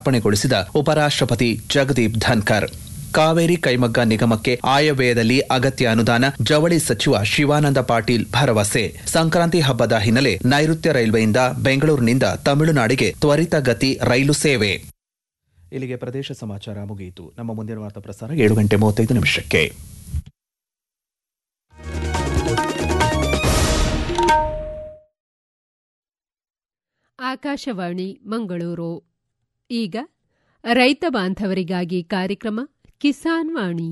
ಅರ್ಪಣೆಗೊಳಿಸಿದ ಉಪರಾಷ್ಟ್ರಪತಿ ಜಗದೀಪ್ ಧನ್ಕರ್ ಕಾವೇರಿ ಕೈಮಗ್ಗ ನಿಗಮಕ್ಕೆ ಆಯವ್ಯಯದಲ್ಲಿ ಅಗತ್ಯ ಅನುದಾನ ಜವಳಿ ಸಚಿವ ಶಿವಾನಂದ ಪಾಟೀಲ್ ಭರವಸೆ ಸಂಕ್ರಾಂತಿ ಹಬ್ಬದ ಹಿನ್ನೆಲೆ ನೈಋತ್ಯ ರೈಲ್ವೆಯಿಂದ ಬೆಂಗಳೂರಿನಿಂದ ತಮಿಳುನಾಡಿಗೆ ತ್ವರಿತಗತಿ ರೈಲು ಸೇವೆ ಇಲ್ಲಿಗೆ ಪ್ರದೇಶ ಸಮಾಚಾರ ಮುಗಿಯಿತು ನಮ್ಮ ಮುಂದಿನ ವಾರ್ತಾ ಪ್ರಸಾರ ಏಳು ಗಂಟೆ ಮೂವತ್ತೈದು ನಿಮಿಷಕ್ಕೆ ಆಕಾಶವಾಣಿ ಮಂಗಳೂರು ಈಗ ರೈತ ಬಾಂಧವರಿಗಾಗಿ ಕಾರ್ಯಕ್ರಮ ಕಿಸಾನ್ ವಾಣಿ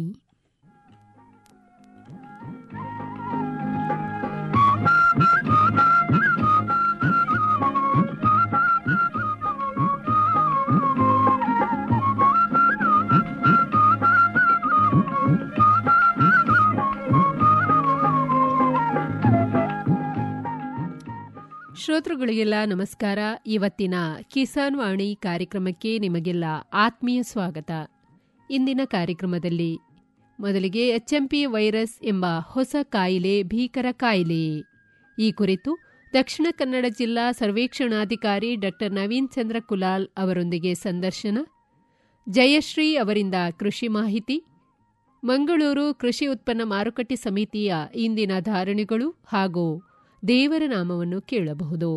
ಶ್ರೋತೃಗಳಿಗೆಲ್ಲ ನಮಸ್ಕಾರ ಇವತ್ತಿನ ಕಿಸಾನ್ ವಾಣಿ ಕಾರ್ಯಕ್ರಮಕ್ಕೆ ನಿಮಗೆಲ್ಲ ಆತ್ಮೀಯ ಸ್ವಾಗತ ಇಂದಿನ ಕಾರ್ಯಕ್ರಮದಲ್ಲಿ ಮೊದಲಿಗೆ ಎಚ್ಎಂಪಿ ವೈರಸ್ ಎಂಬ ಹೊಸ ಕಾಯಿಲೆ ಭೀಕರ ಕಾಯಿಲೆ ಈ ಕುರಿತು ದಕ್ಷಿಣ ಕನ್ನಡ ಜಿಲ್ಲಾ ಸರ್ವೇಕ್ಷಣಾಧಿಕಾರಿ ಡಾ ನವೀನ್ ಚಂದ್ರ ಕುಲಾಲ್ ಅವರೊಂದಿಗೆ ಸಂದರ್ಶನ ಜಯಶ್ರೀ ಅವರಿಂದ ಕೃಷಿ ಮಾಹಿತಿ ಮಂಗಳೂರು ಕೃಷಿ ಉತ್ಪನ್ನ ಮಾರುಕಟ್ಟೆ ಸಮಿತಿಯ ಇಂದಿನ ಧಾರಣೆಗಳು ಹಾಗೂ ದೇವರ ನಾಮವನ್ನು ಕೇಳಬಹುದು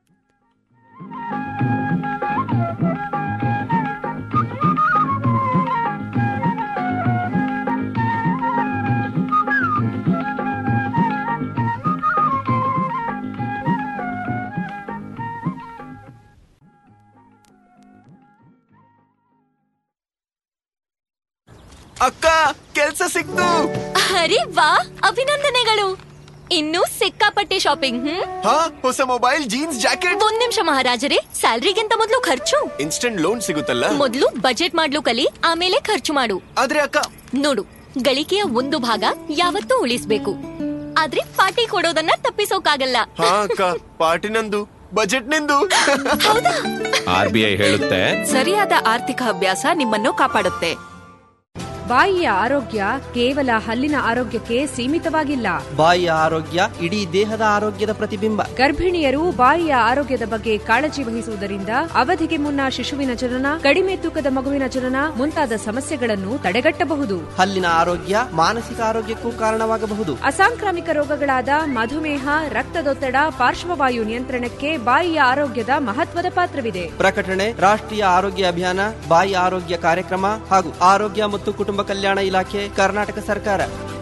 ಅಕ್ಕ ಕೆಲ್ಸ ಸಿಕ್ತು ಅರೆ ವಾ ಅಭಿನಂದನೆಗಳು ಇನ್ನೂ ಸಿಕ್ಕಾಪಟ್ಟೆ ಶಾಪಿಂಗ್ ಹ್ಮ್ ಹಾ ಹೊಸ ಮೊಬೈಲ್ ಜೀನ್ಸ್ ಜಾಕೆಟ್ ಒಂದ್ ನಿಮಿಷ ಮಹಾರಾಜರೇ ಸ್ಯಾಲ್ರಿಗಿಂತ ಮೊದಲು ಖರ್ಚು ಇನ್ಸ್ಟೆಂಟ್ ಲೋನ್ ಸಿಗುತ್ತಲ್ಲ ಮೊದಲು ಬಜೆಟ್ ಮಾಡ್ಲು ಕಲಿ ಆಮೇಲೆ ಖರ್ಚು ಮಾಡು ಆದ್ರೆ ಅಕ್ಕ ನೋಡು ಗಳಿಕೆಯ ಒಂದು ಭಾಗ ಯಾವತ್ತೂ ಉಳಿಸ್ಬೇಕು ಆದ್ರೆ ಪಾರ್ಟಿ ಕೊಡೋದನ್ನ ತಪ್ಪಿಸೋಕಾಗಲ್ಲ ಹಾ ಅಕ್ಕ ಪಾರ್ಟಿ ನಂದು ಬಜೆಟ್ ನಿಂದು ಹೌದಾ ಆರ್ ಬಿ ಐ ಹೇಳುತ್ತೆ ಸರಿಯಾದ ಆರ್ಥಿಕ ಅಭ್ಯಾಸ ನಿಮ್ಮನ್ನು ಕಾಪಾಡುತ್ತೆ ಬಾಯಿಯ ಆರೋಗ್ಯ ಕೇವಲ ಹಲ್ಲಿನ ಆರೋಗ್ಯಕ್ಕೆ ಸೀಮಿತವಾಗಿಲ್ಲ ಬಾಯಿಯ ಆರೋಗ್ಯ ಇಡೀ ದೇಹದ ಆರೋಗ್ಯದ ಪ್ರತಿಬಿಂಬ ಗರ್ಭಿಣಿಯರು ಬಾಯಿಯ ಆರೋಗ್ಯದ ಬಗ್ಗೆ ಕಾಳಜಿ ವಹಿಸುವುದರಿಂದ ಅವಧಿಗೆ ಮುನ್ನ ಶಿಶುವಿನ ಜನನ ಕಡಿಮೆ ತೂಕದ ಮಗುವಿನ ಜನನ ಮುಂತಾದ ಸಮಸ್ಯೆಗಳನ್ನು ತಡೆಗಟ್ಟಬಹುದು ಹಲ್ಲಿನ ಆರೋಗ್ಯ ಮಾನಸಿಕ ಆರೋಗ್ಯಕ್ಕೂ ಕಾರಣವಾಗಬಹುದು ಅಸಾಂಕ್ರಾಮಿಕ ರೋಗಗಳಾದ ಮಧುಮೇಹ ರಕ್ತದೊತ್ತಡ ಪಾರ್ಶ್ವವಾಯು ನಿಯಂತ್ರಣಕ್ಕೆ ಬಾಯಿಯ ಆರೋಗ್ಯದ ಮಹತ್ವದ ಪಾತ್ರವಿದೆ ಪ್ರಕಟಣೆ ರಾಷ್ಟ್ರೀಯ ಆರೋಗ್ಯ ಅಭಿಯಾನ ಬಾಯಿ ಆರೋಗ್ಯ ಕಾರ್ಯಕ್ರಮ ಹಾಗೂ ಆರೋಗ್ಯ ಮತ್ತು ಕುಟುಂಬ ಕಲ್ಯಾಣ ಇಲಾಖೆ ಕರ್ನಾಟಕ ಸರ್ಕಾರ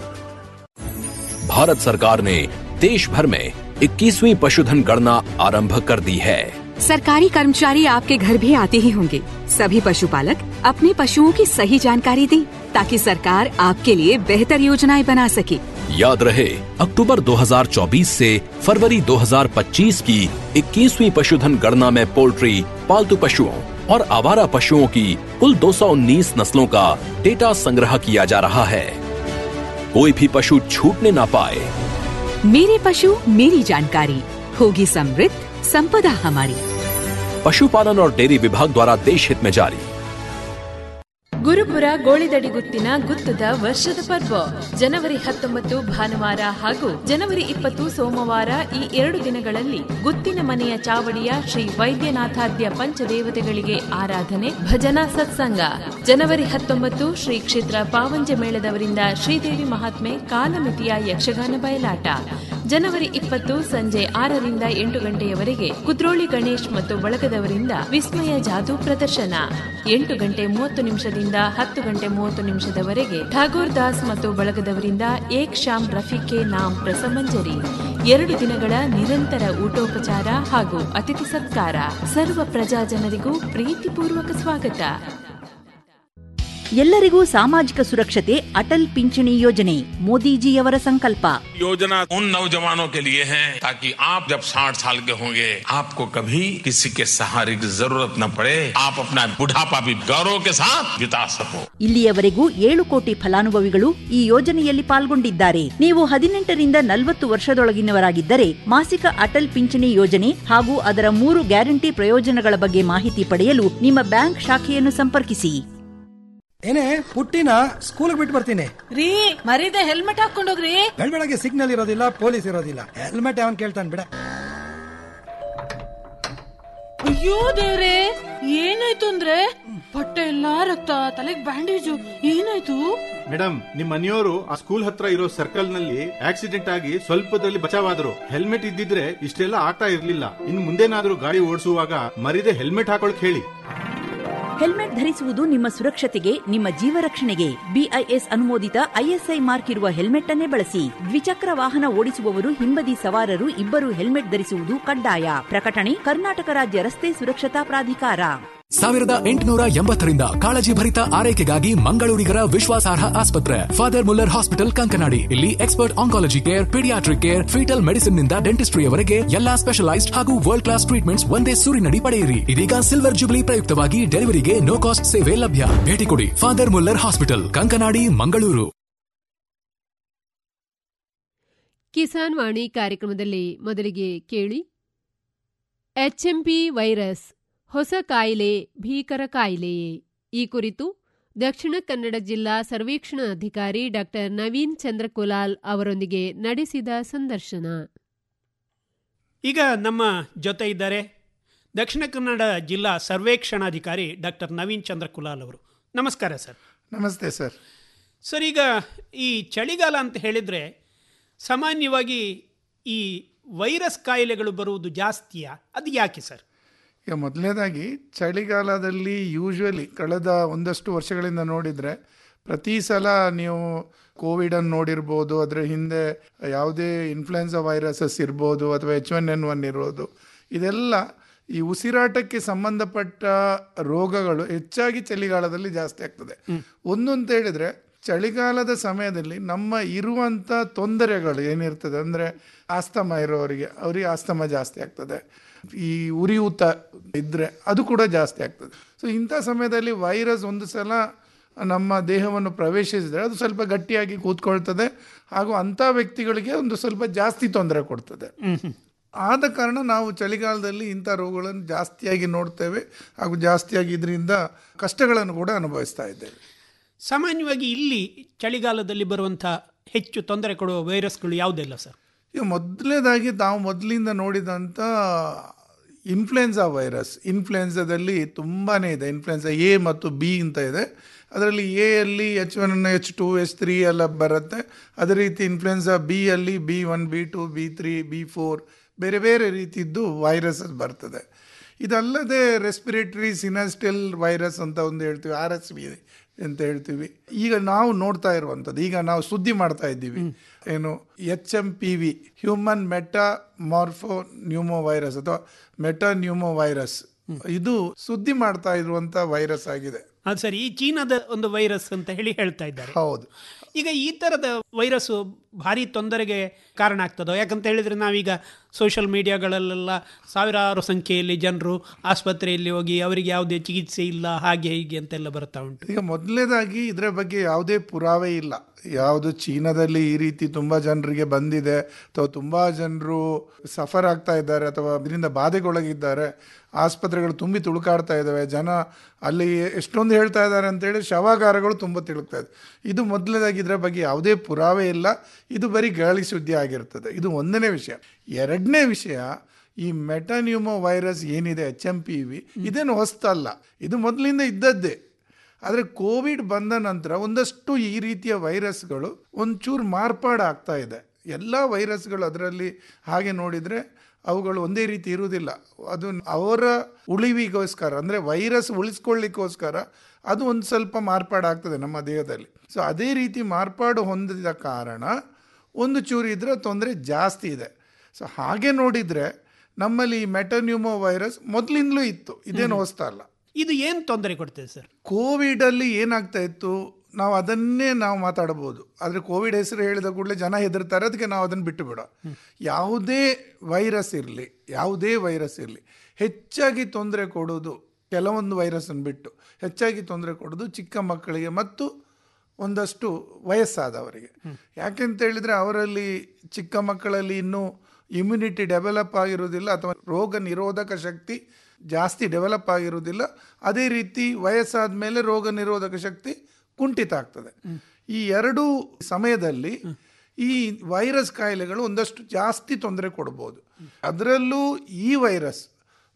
भारत सरकार ने देश भर में 21वीं पशुधन गणना आरंभ कर दी है सरकारी कर्मचारी आपके घर भी आते ही होंगे सभी पशुपालक अपने पशुओं की सही जानकारी दें ताकि सरकार आपके लिए बेहतर योजनाएं बना सके याद रहे अक्टूबर 2024 से फरवरी 2025 की 21वीं पशुधन गणना में पोल्ट्री पालतू पशुओं और आवारा पशुओं की कुल 219 नस्लों का डेटा संग्रह किया जा रहा है कोई भी पशु छूटने ना पाए मेरे पशु मेरी जानकारी होगी समृद्ध संपदा हमारी पशुपालन और डेयरी विभाग द्वारा देश हित में जारी ಗುರುಪುರ ಗೋಳಿದಡಿ ಗುತ್ತಿನ ಗುತ್ತದ ವರ್ಷದ ಪರ್ವ ಜನವರಿ ಹತ್ತೊಂಬತ್ತು ಭಾನುವಾರ ಹಾಗೂ ಜನವರಿ ಇಪ್ಪತ್ತು ಸೋಮವಾರ ಈ ಎರಡು ದಿನಗಳಲ್ಲಿ ಗುತ್ತಿನ ಮನೆಯ ಚಾವಡಿಯ ಶ್ರೀ ವೈದ್ಯನಾಥಾದ್ಯ ಪಂಚದೇವತೆಗಳಿಗೆ ಆರಾಧನೆ ಭಜನಾ ಸತ್ಸಂಗ ಜನವರಿ ಹತ್ತೊಂಬತ್ತು ಶ್ರೀ ಕ್ಷೇತ್ರ ಪಾವಂಜ ಮೇಳದವರಿಂದ ಶ್ರೀದೇವಿ ಮಹಾತ್ಮೆ ಕಾಲಮಿತಿಯ ಯಕ್ಷಗಾನ ಬಯಲಾಟ ಜನವರಿ ಇಪ್ಪತ್ತು ಸಂಜೆ ಆರರಿಂದ ಎಂಟು ಗಂಟೆಯವರೆಗೆ ಕುದ್ರೋಳಿ ಗಣೇಶ್ ಮತ್ತು ಬಳಗದವರಿಂದ ವಿಸ್ಮಯ ಜಾದೂ ಪ್ರದರ್ಶನ ಎಂಟು ಗಂಟೆ ಮೂವತ್ತು ನಿಮಿಷದಿಂದ ಹತ್ತು ಗಂಟೆ ಮೂವತ್ತು ನಿಮಿಷದವರೆಗೆ ಠಾಗೋರ್ ದಾಸ್ ಮತ್ತು ಬಳಗದವರಿಂದ ಏಕ್ ಶಾಮ್ ರಫಿಕೆ ನಾಮ್ ರಸಮಂಜರಿ ಎರಡು ದಿನಗಳ ನಿರಂತರ ಊಟೋಪಚಾರ ಹಾಗೂ ಅತಿಥಿ ಸತ್ಕಾರ ಸರ್ವ ಪ್ರಜಾ ಜನರಿಗೂ ಪ್ರೀತಿಪೂರ್ವಕ ಸ್ವಾಗತ ಎಲ್ಲರಿಗೂ ಸಾಮಾಜಿಕ ಸುರಕ್ಷತೆ ಅಟಲ್ ಪಿಂಚಣಿ ಯೋಜನೆ ಮೋದಿಜಿಯವರ ಸಂಕಲ್ಪ योजना उन नौजवानों के लिए है ताकि आप जब 60 साल के होंगे आपको कभी किसी के सहारे की जरूरत न पड़े आप अपना बुढ़ापा भी गौरव के साथ बिता सको ಇಲ್ಲಿಯವರೆಗೂ ಏಳು ಕೋಟಿ ಫಲಾನುಭವಿಗಳು ಈ ಯೋಜನೆಯಲ್ಲಿ ಪಾಲ್ಗೊಂಡಿದ್ದಾರೆ ನೀವು ಹದಿನೆಂಟರಿಂದ ನಲವತ್ತು ವರ್ಷದೊಳಗಿನವರಾಗಿದ್ದರೆ ಮಾಸಿಕ ಅಟಲ್ ಪಿಂಚಣಿ ಯೋಜನೆ ಹಾಗೂ ಅದರ ಮೂರು ಗ್ಯಾರಂಟಿ ಪ್ರಯೋಜನಗಳ ಬಗ್ಗೆ ಮಾಹಿತಿ ಪಡೆಯಲು ನಿಮ್ಮ ಬ್ಯಾಂಕ್ ಶಾಖೆಯನ್ನು ಸಂಪರ್ಕಿಸಿ ಏನೇ ಪುಟ್ಟಿನ ಸ್ಕೂಲ್ ಬಿಟ್ಟು ಬರ್ತೀನಿ ರೀ ಮರೀದೆ ಹೆಲ್ಮೆಟ್ ಹಾಕೊಂಡೋಗ್ರಿ ಬೆಳಗ್ಗೆ ಸಿಗ್ನಲ್ ಇರೋದಿಲ್ಲ ಪೊಲೀಸ್ ಇರೋದಿಲ್ಲ ಹೆಲ್ಮೆಟ್ ಅವನ್ ಕೇಳ್ತಾನೆ ಬಿಡ ಅಯ್ಯೋ ದೇವ್ರೆ ಏನಾಯ್ತು ಅಂದ್ರೆ ಬಟ್ಟೆ ಎಲ್ಲಾ ರಕ್ತ ತಲೆಗ್ ಬ್ಯಾಂಡೇಜು ಏನಾಯ್ತು ಮೇಡಮ್ ನಿಮ್ ಮನೆಯವರು ಆ ಸ್ಕೂಲ್ ಹತ್ರ ಇರೋ ಸರ್ಕಲ್ ನಲ್ಲಿ ಆಕ್ಸಿಡೆಂಟ್ ಆಗಿ ಸ್ವಲ್ಪದಲ್ಲಿ ಬಚಾವಾದ್ರು ಹೆಲ್ಮೆಟ್ ಇದ್ದಿದ್ರೆ ಇಷ್ಟೆಲ್ಲ ಆಗ್ತಾ ಇರ್ಲಿಲ್ಲ ಇನ್ ಮುಂದೇನಾದ್ರೂ ಗಾಡಿ ಓಡಿಸುವಾಗ ಮರಿದೆ ಹೆಲ್ಮೆಟ್ ಹಾಕೊಳಕ್ ಹೇಳಿ ಹೆಲ್ಮೆಟ್ ಧರಿಸುವುದು ನಿಮ್ಮ ಸುರಕ್ಷತೆಗೆ ನಿಮ್ಮ ಜೀವ ರಕ್ಷಣೆಗೆ ಬಿಐಎಸ್ ಅನುಮೋದಿತ ಐಎಸ್ಐ ಮಾರ್ಕ್ ಇರುವ ಹೆಲ್ಮೆಟ್ ಅನ್ನೇ ಬಳಸಿ ದ್ವಿಚಕ್ರ ವಾಹನ ಓಡಿಸುವವರು ಹಿಂಬದಿ ಸವಾರರು ಇಬ್ಬರು ಹೆಲ್ಮೆಟ್ ಧರಿಸುವುದು ಕಡ್ಡಾಯ ಪ್ರಕಟಣೆ ಕರ್ನಾಟಕ ರಾಜ್ಯ ರಸ್ತೆ ಸುರಕ್ಷತಾ ಪ್ರಾಧಿಕಾರ ಸಾವಿರದ ಎಂಟುನೂರ ಎಂಬತ್ತರಿಂದ ಕಾಳಜಿ ಭರಿತ ಆರೈಕೆಗಾಗಿ ಮಂಗಳೂರಿಗರ ವಿಶ್ವಾಸಾರ್ಹ ಆಸ್ಪತ್ರೆ ಫಾದರ್ ಮುಲ್ಲರ್ ಹಾಸ್ಪಿಟಲ್ ಕಂಕನಾಡಿ ಇಲ್ಲಿ expert oncology care paediatric care foetal medicine ನಿಂದ ಡೆಂಟಿಸ್ಟ್ರಿಯವರೆಗೆ ಎಲ್ಲಾ ಸ್ಪೆಷಲೈಸ್ಡ್ ಹಾಗೂ ವರ್ಲ್ಡ್ ಕ್ಲಾಸ್ ಟ್ರೀಟ್ಮೆಂಟ್ಸ್ ಒಂದೇ ಸೂರಿನಡಿ ಪಡೆಯಿರಿ ಇದೀಗ ಸಿಲ್ವರ್ ಜುಬ್ಲಿ ಪ್ರಯುಕ್ತವಾಗಿ ಡೆಲಿವರಿಗೆ ನೋ ಕಾಸ್ಟ್ ಸೇವೆ ಲಭ್ಯ ಭೇಟಿ ಕೊಡಿ Father Muller hospital Kankanadi Mangaluru Kisan Vani ಕಾರ್ಯಕ್ರಮದಲ್ಲಿ ಮೊದಲಿಗೆ ಕೇಳಿ ಎಚ್ಎಂಪಿ ವೈರಸ್ ಹೊಸ ಕಾಯಿಲೆ ಭೀಕರ ಕಾಯಿಲೆಯೇ ಈ ಕುರಿತು ದಕ್ಷಿಣ ಕನ್ನಡ ಜಿಲ್ಲಾ ಸರ್ವೇಕ್ಷಣಾಧಿಕಾರಿ ಡಾ ನವೀನ್ ಚಂದ್ರಕುಲಾಲ್ ಅವರೊಂದಿಗೆ ನಡೆಸಿದ ಸಂದರ್ಶನ ಈಗ ನಮ್ಮ ಜೊತೆ ಇದ್ದಾರೆ ದಕ್ಷಿಣ ಕನ್ನಡ ಜಿಲ್ಲಾ ಸರ್ವೇಕ್ಷಣಾಧಿಕಾರಿ ಡಾಕ್ಟರ್ ನವೀನ್ ಚಂದ್ರ ಕುಲಾಲ್ ಅವರು ನಮಸ್ಕಾರ ಸರ್ ನಮಸ್ತೆ ಸರ್ ಸರ್ ಈಗ ಈ ಚಳಿಗಾಲ ಅಂತ ಹೇಳಿದರೆ ಸಾಮಾನ್ಯವಾಗಿ ಈ ವೈರಸ್ ಕಾಯಿಲೆಗಳು ಬರುವುದು ಜಾಸ್ತಿಯಾ ಅದು ಯಾಕೆ ಸರ್ ಈಗ ಮೊದಲನೇದಾಗಿ ಚಳಿಗಾಲದಲ್ಲಿ ಯೂಶ್ವಲಿ ಕಳೆದ ಒಂದಷ್ಟು ವರ್ಷಗಳಿಂದ ನೋಡಿದರೆ ಪ್ರತಿ ಸಲ ನೀವು ಕೋವಿಡನ್ನು ನೋಡಿರ್ಬೋದು ಅದರ ಹಿಂದೆ ಯಾವುದೇ ಇನ್ಫ್ಲುಯೆನ್ಸಾ ವೈರಸಸ್ ಇರ್ಬೋದು ಅಥವಾ ಎಚ್ ಒನ್ ಎನ್ ಒನ್ ಇರ್ಬೋದು ಇದೆಲ್ಲ ಈ ಉಸಿರಾಟಕ್ಕೆ ಸಂಬಂಧಪಟ್ಟ ರೋಗಗಳು ಹೆಚ್ಚಾಗಿ ಚಳಿಗಾಲದಲ್ಲಿ ಜಾಸ್ತಿ ಆಗ್ತದೆ ಒಂದು ಅಂತ ಹೇಳಿದರೆ ಚಳಿಗಾಲದ ಸಮಯದಲ್ಲಿ ನಮ್ಮ ಇರುವಂಥ ತೊಂದರೆಗಳು ಏನಿರ್ತದೆ ಅಂದರೆ ಆಸ್ತಮ ಇರೋರಿಗೆ ಅವರಿಗೆ ಆಸ್ತಮ ಜಾಸ್ತಿ ಆಗ್ತದೆ ಈ ಉರಿಯೂತ ಇದ್ದರೆ ಅದು ಕೂಡ ಜಾಸ್ತಿ ಆಗ್ತದೆ ಸೊ ಇಂಥ ಸಮಯದಲ್ಲಿ ವೈರಸ್ ಒಂದು ಸಲ ನಮ್ಮ ದೇಹವನ್ನು ಪ್ರವೇಶಿಸಿದರೆ ಅದು ಸ್ವಲ್ಪ ಗಟ್ಟಿಯಾಗಿ ಕೂತ್ಕೊಳ್ತದೆ ಹಾಗೂ ಅಂಥ ವ್ಯಕ್ತಿಗಳಿಗೆ ಒಂದು ಸ್ವಲ್ಪ ಜಾಸ್ತಿ ತೊಂದರೆ ಕೊಡ್ತದೆ ಆದ ಕಾರಣ ನಾವು ಚಳಿಗಾಲದಲ್ಲಿ ಇಂಥ ರೋಗಗಳನ್ನು ಜಾಸ್ತಿಯಾಗಿ ನೋಡ್ತೇವೆ ಹಾಗೂ ಜಾಸ್ತಿಯಾಗಿ ಇದರಿಂದ ಕಷ್ಟಗಳನ್ನು ಕೂಡ ಅನುಭವಿಸ್ತಾ ಇದ್ದೇವೆ ಸಾಮಾನ್ಯವಾಗಿ ಇಲ್ಲಿ ಚಳಿಗಾಲದಲ್ಲಿ ಬರುವಂಥ ಹೆಚ್ಚು ತೊಂದರೆ ಕೊಡುವ ವೈರಸ್ಗಳು ಯಾವುದೆಲ್ಲ ಸರ್ ಈಗ ಮೊದಲನೇದಾಗಿ ನಾವು ಮೊದಲಿಂದ ನೋಡಿದಂಥ ಇನ್ಫ್ಲುಯೆನ್ಸಾ ವೈರಸ್ ಇನ್ಫ್ಲುಯೆನ್ಸಾದಲ್ಲಿ ತುಂಬಾ ಇದೆ ಇನ್ಫ್ಲುಯೆನ್ಸಾ ಎ ಮತ್ತು ಬಿ ಅಂತ ಇದೆ ಅದರಲ್ಲಿ ಎ ಅಲ್ಲಿ H one H two H three ಎಲ್ಲ ಬರುತ್ತೆ ಅದೇ ರೀತಿ ಇನ್ಫ್ಲುಯೆನ್ಸಾ ಬಿ ಅಲ್ಲಿ B one B two B three B four ಬೇರೆ ಬೇರೆ ರೀತಿದ್ದು ವೈರಸಸ್ ಬರ್ತದೆ ಇದಲ್ಲದೆ ರೆಸ್ಪಿರೇಟರಿ ಸಿನಾಸ್ಟೆಲ್ ವೈರಸ್ ಅಂತ ಒಂದು ಹೇಳ್ತೀವಿ ಆರ್ ಎಸ್ ಬಿ ಅಂತ ಹೇಳ್ತೀವಿ ಈಗ ನಾವು ನೋಡ್ತಾ ಇರುವಂಥದ್ದು ಈಗ ನಾವು ಸುದ್ದಿ ಮಾಡ್ತಾ ಇದ್ದೀವಿ ಏನು H M P V human meta morpho pneumo virus ಅಥವಾ ಮೆಟಾ ನ್ಯೂಮೋ ವೈರಸ್ ಇದು ಸುದ್ದಿ ಮಾಡ್ತಾ ಇರುವಂತ ವೈರಸ್ ಆಗಿದೆ ಅದು ಸರಿ ಈ ಚೀನಾದ ಒಂದು ವೈರಸ್ ಅಂತ ಹೇಳಿ ಹೇಳ್ತಾ ಇದ್ದಾರೆ ಹೌದು ಈಗ ಈ ಥರದ ವೈರಸ್ ಭಾರಿ ತೊಂದರೆಗೆ ಕಾರಣ ಆಗ್ತದೋ ಯಾಕಂತ ಹೇಳಿದರೆ ನಾವೀಗ ಸೋಷಿಯಲ್ ಮೀಡಿಯಾಗಳಲ್ಲೆಲ್ಲ ಸಾವಿರಾರು ಸಂಖ್ಯೆಯಲ್ಲಿ ಜನರು ಆಸ್ಪತ್ರೆಯಲ್ಲಿ ಹೋಗಿ ಅವರಿಗೆ ಯಾವುದೇ ಚಿಕಿತ್ಸೆ ಇಲ್ಲ ಹಾಗೆ ಹೀಗೆ ಅಂತೆಲ್ಲ ಬರ್ತಾ ಉಂಟು ಈಗ ಮೊದಲನೇದಾಗಿ ಇದರ ಬಗ್ಗೆ ಯಾವುದೇ ಪುರಾವೆ ಇಲ್ಲ ಯಾವುದು ಚೀನಾದಲ್ಲಿ ಈ ರೀತಿ ತುಂಬ ಜನರಿಗೆ ಬಂದಿದೆ ಅಥವಾ ತುಂಬ ಜನರು ಸಫರ್ ಆಗ್ತಾ ಇದ್ದಾರೆ ಅಥವಾ ಇದರಿಂದ ಬಾಧೆಗೊಳಗಿದ್ದಾರೆ ಆಸ್ಪತ್ರೆಗಳು ತುಂಬಿ ತುಳುಕಾಡ್ತಾ ಇದ್ದಾವೆ ಜನ ಅಲ್ಲಿ ಎಷ್ಟೊಂದು ಹೇಳ್ತಾ ಇದ್ದಾರೆ ಅಂತೇಳಿ ಶವಾಗಾರಗಳು ತುಂಬ ತಿಳುಕ್ತಾ ಇದೆ ಇದು ಮೊದಲನೇದಾಗಿ ಇದರ ಬಗ್ಗೆ ಯಾವುದೇ ಪುರಾವೆ ಇಲ್ಲ ಇದು ಬರೀ ಗಾಳಿ ಸುದ್ದಿ ಆಗಿರ್ತದೆ ಇದು ಒಂದನೇ ವಿಷಯ ಎರಡನೇ ವಿಷಯ ಈ ಮೆಟಾನ್ಯೂಮೋ ವೈರಸ್ ಏನಿದೆ ಎಚ್ ಎಂ ಪಿ ವಿ ಇದೇನು ಹೊಸ್ತಲ್ಲ ಇದು ಮೊದಲಿಂದ ಇದ್ದದ್ದೇ ಆದರೆ ಕೋವಿಡ್ ಬಂದ ನಂತರ ಒಂದಷ್ಟು ಈ ರೀತಿಯ ವೈರಸ್ಗಳು ಒಂಚೂರು ಮಾರ್ಪಾಡು ಆಗ್ತಾ ಇದೆ ಎಲ್ಲ ವೈರಸ್ಗಳು ಅದರಲ್ಲಿ ಹಾಗೆ ನೋಡಿದರೆ ಅವುಗಳು ಒಂದೇ ರೀತಿ ಇರುವುದಿಲ್ಲ ಅದು ಅವರ ಉಳಿವಿಗೋಸ್ಕರ ಅಂದರೆ ವೈರಸ್ ಉಳಿಸ್ಕೊಳ್ಳಿಕ್ಕೋಸ್ಕರ ಅದು ಒಂದು ಸ್ವಲ್ಪ ಮಾರ್ಪಾಡು ಆಗ್ತದೆ ನಮ್ಮ ದೇಹದಲ್ಲಿ ಸೊ ಅದೇ ರೀತಿ ಮಾರ್ಪಾಡು ಹೊಂದಿದ ಕಾರಣ ಒಂದು ಚೂರು ಇದ್ರೆ ತೊಂದರೆ ಜಾಸ್ತಿ ಇದೆ ಸೊ ಹಾಗೆ ನೋಡಿದರೆ ನಮ್ಮಲ್ಲಿ ಈ ಮೆಟನ್ಯೂಮೋ ವೈರಸ್ ಮೊದಲಿಂದಲೂ ಇತ್ತು ಇದೇನು ಹೊಸ್ತಾ ಅಲ್ಲ ಇದು ಏನು ತೊಂದರೆ ಕೊಡ್ತದೆ ಸರ್ ಕೋವಿಡಲ್ಲಿ ಏನಾಗ್ತಾ ಇತ್ತು ನಾವು ಅದನ್ನೇ ನಾವು ಮಾತಾಡಬಹುದು ಆದರೆ ಕೋವಿಡ್ ಹೆಸರು ಹೇಳಿದ ಕೂಡಲೇ ಜನ ಹೆದರ್ತಾರೆ ಅದಕ್ಕೆ ನಾವು ಅದನ್ನು ಬಿಟ್ಟು ಬಿಡೋ ಯಾವುದೇ ವೈರಸ್ ಇರಲಿ ಯಾವುದೇ ವೈರಸ್ ಇರಲಿ ಹೆಚ್ಚಾಗಿ ತೊಂದರೆ ಕೊಡೋದು ಕೆಲವೊಂದು ವೈರಸ್ಸನ್ನು ಬಿಟ್ಟು ಹೆಚ್ಚಾಗಿ ತೊಂದರೆ ಕೊಡೋದು ಚಿಕ್ಕ ಮಕ್ಕಳಿಗೆ ಮತ್ತು ಒಂದಷ್ಟು ವಯಸ್ಸಾದವರಿಗೆ ಯಾಕೆಂತ ಹೇಳಿದರೆ ಅವರಲ್ಲಿ ಚಿಕ್ಕ ಮಕ್ಕಳಲ್ಲಿ ಇನ್ನೂ ಇಮ್ಯುನಿಟಿ ಡೆವಲಪ್ ಆಗಿರೋದಿಲ್ಲ ಅಥವಾ ರೋಗ ನಿರೋಧಕ ಶಕ್ತಿ ಜಾಸ್ತಿ ಡೆವಲಪ್ ಆಗಿರುವುದಿಲ್ಲ ಅದೇ ರೀತಿ ವಯಸ್ಸಾದ ಮೇಲೆ ರೋಗ ನಿರೋಧಕ ಶಕ್ತಿ ಕುಂಠಿತ ಆಗ್ತದೆ ಈ ಎರಡೂ ಸಮಯದಲ್ಲಿ ಈ ವೈರಸ್ ಕಾಯಿಲೆಗಳು ಒಂದಷ್ಟು ಜಾಸ್ತಿ ತೊಂದರೆ ಕೊಡ್ಬೋದು ಅದರಲ್ಲೂ ಈ ವೈರಸ್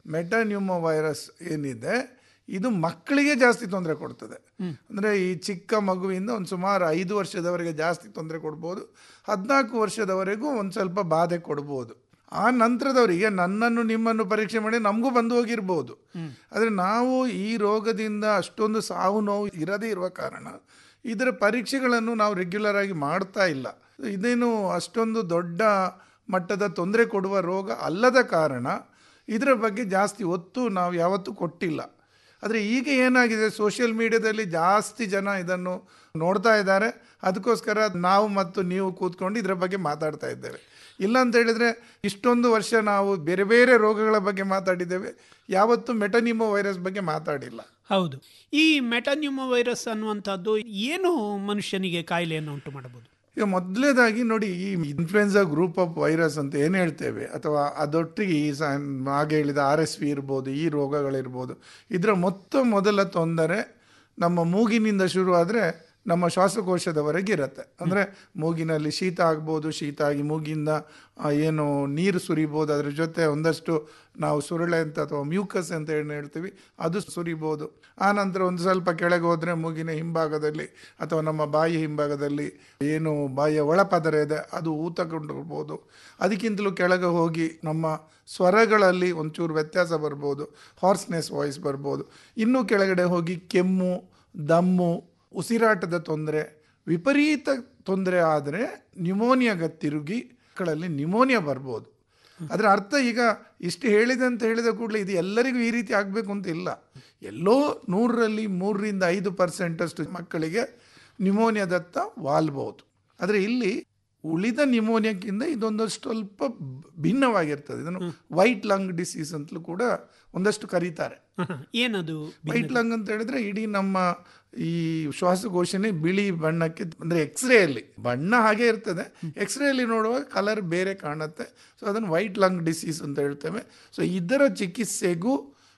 ಮೆಟಾನ್ಯೂಮೋ ವೈರಸ್ ಏನಿದೆ ಇದು ಮಕ್ಕಳಿಗೆ ಜಾಸ್ತಿ ತೊಂದರೆ ಕೊಡ್ತದೆ ಅಂದರೆ ಈ ಚಿಕ್ಕ ಮಗುವಿಂದ ಒಂದು ಸುಮಾರು ಐದು ವರ್ಷದವರೆಗೆ ಜಾಸ್ತಿ ತೊಂದರೆ ಕೊಡ್ಬೋದು ಹದಿನಾಲ್ಕು ವರ್ಷದವರೆಗೂ ಒಂದು ಸ್ವಲ್ಪ ಬಾಧೆ ಕೊಡ್ಬೋದು ಆ ನಂತರದವರಿಗೆ ನನ್ನನ್ನು ನಿಮ್ಮನ್ನು ಪರೀಕ್ಷೆ ಮಾಡಿ ನಮಗೂ ಬಂದು ಹೋಗಿರ್ಬೋದು ಆದರೆ ನಾವು ಈ ರೋಗದಿಂದ ಅಷ್ಟೊಂದು ಸಾವು ನೋವು ಇರದೇ ಇರುವ ಕಾರಣ ಇದರ ಪರೀಕ್ಷೆಗಳನ್ನು ನಾವು ರೆಗ್ಯುಲರ್ ಆಗಿ ಮಾಡ್ತಾ ಇಲ್ಲ ಇದೇನು ಅಷ್ಟೊಂದು ದೊಡ್ಡ ಮಟ್ಟದ ತೊಂದರೆ ಕೊಡುವ ರೋಗ ಅಲ್ಲದ ಕಾರಣ ಇದರ ಬಗ್ಗೆ ಜಾಸ್ತಿ ಒತ್ತು ನಾವು ಯಾವತ್ತೂ ಕೊಟ್ಟಿಲ್ಲ ಆದರೆ ಈಗ ಏನಾಗಿದೆ ಸೋಷಿಯಲ್ ಮೀಡಿಯಾದಲ್ಲಿ ಜಾಸ್ತಿ ಜನ ಇದನ್ನು ನೋಡ್ತಾ ಇದ್ದಾರೆ ಅದಕ್ಕೋಸ್ಕರ ನಾವು ಮತ್ತು ನೀವು ಕೂತ್ಕೊಂಡು ಇದರ ಬಗ್ಗೆ ಮಾತಾಡ್ತಾ ಇದ್ದೇವೆ ಇಲ್ಲ ಅಂತ ಹೇಳಿದ್ರೆ ಇಷ್ಟೊಂದು ವರ್ಷ ನಾವು ಬೇರೆ ಬೇರೆ ರೋಗಗಳ ಬಗ್ಗೆ ಮಾತಾಡಿದ್ದೇವೆ ಯಾವತ್ತೂ ಮೆಟನಿಮೋ ವೈರಸ್ ಬಗ್ಗೆ ಮಾತಾಡಿಲ್ಲ ಹೌದು ಈ ಮೆಟಾನ್ಯೂಮೋ ವೈರಸ್ ಅನ್ನುವಂಥದ್ದು ಏನು ಮನುಷ್ಯನಿಗೆ ಕಾಯಿಲೆಯನ್ನು ಉಂಟು ಮಾಡಬಹುದು ಈಗ ಮೊದಲೇದಾಗಿ ನೋಡಿ ಈ ಇನ್ಫ್ಲುಯೆನ್ಸಾ ಗ್ರೂಪ್ ಆಫ್ ವೈರಸ್ ಅಂತ ಏನು ಹೇಳ್ತೇವೆ ಅಥವಾ ಅದೊಟ್ಟಿಗೆ ಈ ಸ ಹಾಗೆ ಹೇಳಿದ ಆರ್ ಎಸ್ ವಿ ಇರ್ಬೋದು ಈ ರೋಗಗಳಿರ್ಬೋದು ಇದರ ಮೊತ್ತ ಮೊದಲ ತೊಂದರೆ ನಮ್ಮ ಮೂಗಿನಿಂದ ಶುರು ಆದರೆ ನಮ್ಮ ಶ್ವಾಸಕೋಶದವರೆಗೆ ಇರುತ್ತೆ ಅಂದರೆ ಮೂಗಿನಲ್ಲಿ ಶೀತ ಆಗ್ಬೋದು ಶೀತ ಆಗಿ ಮೂಗಿಂದ ಆ, ಏನು ನೀರು ಸುರಿಬೋದು ಅದ್ರ ಜೊತೆ ಒಂದಷ್ಟು ನಾವು ಸುರಳೆ ಅಂತ ಅಥವಾ ಮ್ಯೂಕಸ್ ಅಂತ ಏನು ಹೇಳ್ತೀವಿ ಅದು ಸುರಿಬೋದು ಆ ನಂತರ ಒಂದು ಸ್ವಲ್ಪ ಕೆಳಗೆ ಹೋದರೆ ಮೂಗಿನ ಹಿಂಭಾಗದಲ್ಲಿ ಅಥವಾ ನಮ್ಮ ಬಾಯಿ ಹಿಂಭಾಗದಲ್ಲಿ ಏನು ಬಾಯಿಯ ಒಳಪದರ ಇದೆ ಅದು ಊತಕೊಂಡಿರ್ಬೋದು ಅದಕ್ಕಿಂತಲೂ ಕೆಳಗೆ ಹೋಗಿ ನಮ್ಮ ಸ್ವರಗಳಲ್ಲಿ ಒಂಚೂರು ವ್ಯತ್ಯಾಸ ಬರ್ಬೋದು ಹಾರ್ಸ್ನೆಸ್ ವಾಯ್ಸ್ ಬರ್ಬೋದು ಇನ್ನೂ ಕೆಳಗಡೆ ಹೋಗಿ ಕೆಮ್ಮು ದಮ್ಮು ಉಸಿರಾಟದ ತೊಂದರೆ ವಿಪರೀತ ತೊಂದರೆ ಆದರೆ ನ್ಯೂಮೋನಿಯಾಗ ತಿರುಗಿ ಮಕ್ಕಳಲ್ಲಿ ನ್ಯೂಮೋನಿಯಾ ಬರ್ಬೋದು ಅದರ ಅರ್ಥ ಈಗ ಇಷ್ಟು ಹೇಳಿದೆ ಅಂತ ಹೇಳಿದ ಕೂಡಲೇ ಇದು ಎಲ್ಲರಿಗೂ ಈ ರೀತಿ ಆಗಬೇಕು ಅಂತ ಇಲ್ಲ ಎಲ್ಲೋ ನೂರರಲ್ಲಿ ಮೂರರಿಂದ ಐದು ಪರ್ಸೆಂಟಷ್ಟು ಮಕ್ಕಳಿಗೆ ನ್ಯೂಮೋನಿಯಾದತ್ತ ವಾಲ್ಬೋದು ಆದರೆ ಇಲ್ಲಿ ಉಳಿದ ನ್ಯೂಮೋನಿಯಾಕ್ಕಿಂತ ಇದೊಂದು ಸ್ವಲ್ಪ ಭಿನ್ನವಾಗಿರ್ತದೆ ಇದನ್ನು ವೈಟ್ ಲಂಗ್ ಡಿಸೀಸ್ ಅಂತಲೂ ಕೂಡ ಒಂದಷ್ಟು ಕರೀತಾರೆ ಏನದು ವೈಟ್ ಲಂಗ್ ಅಂತ ಹೇಳಿದ್ರೆ ಇಡೀ ನಮ್ಮ ಈ ಶ್ವಾಸಕೋಶನೇ ಬಿಳಿ ಬಣ್ಣಕ್ಕೆ ಅಂದ್ರೆ ಎಕ್ಸ್ರೇ ಅಲ್ಲಿ ಬಣ್ಣ ಹಾಗೆ ಇರ್ತದೆ ಎಕ್ಸ್ರೇ ಅಲ್ಲಿ ನೋಡುವಾಗ ಕಲರ್ ಬೇರೆ ಕಾಣುತ್ತೆ ಸೊ ಅದನ್ನು ವೈಟ್ ಲಂಗ್ ಡಿಸೀಸ್ ಅಂತ ಹೇಳ್ತೇವೆ ಸೊ ಇದರ ಚಿಕಿತ್ಸೆಗೂ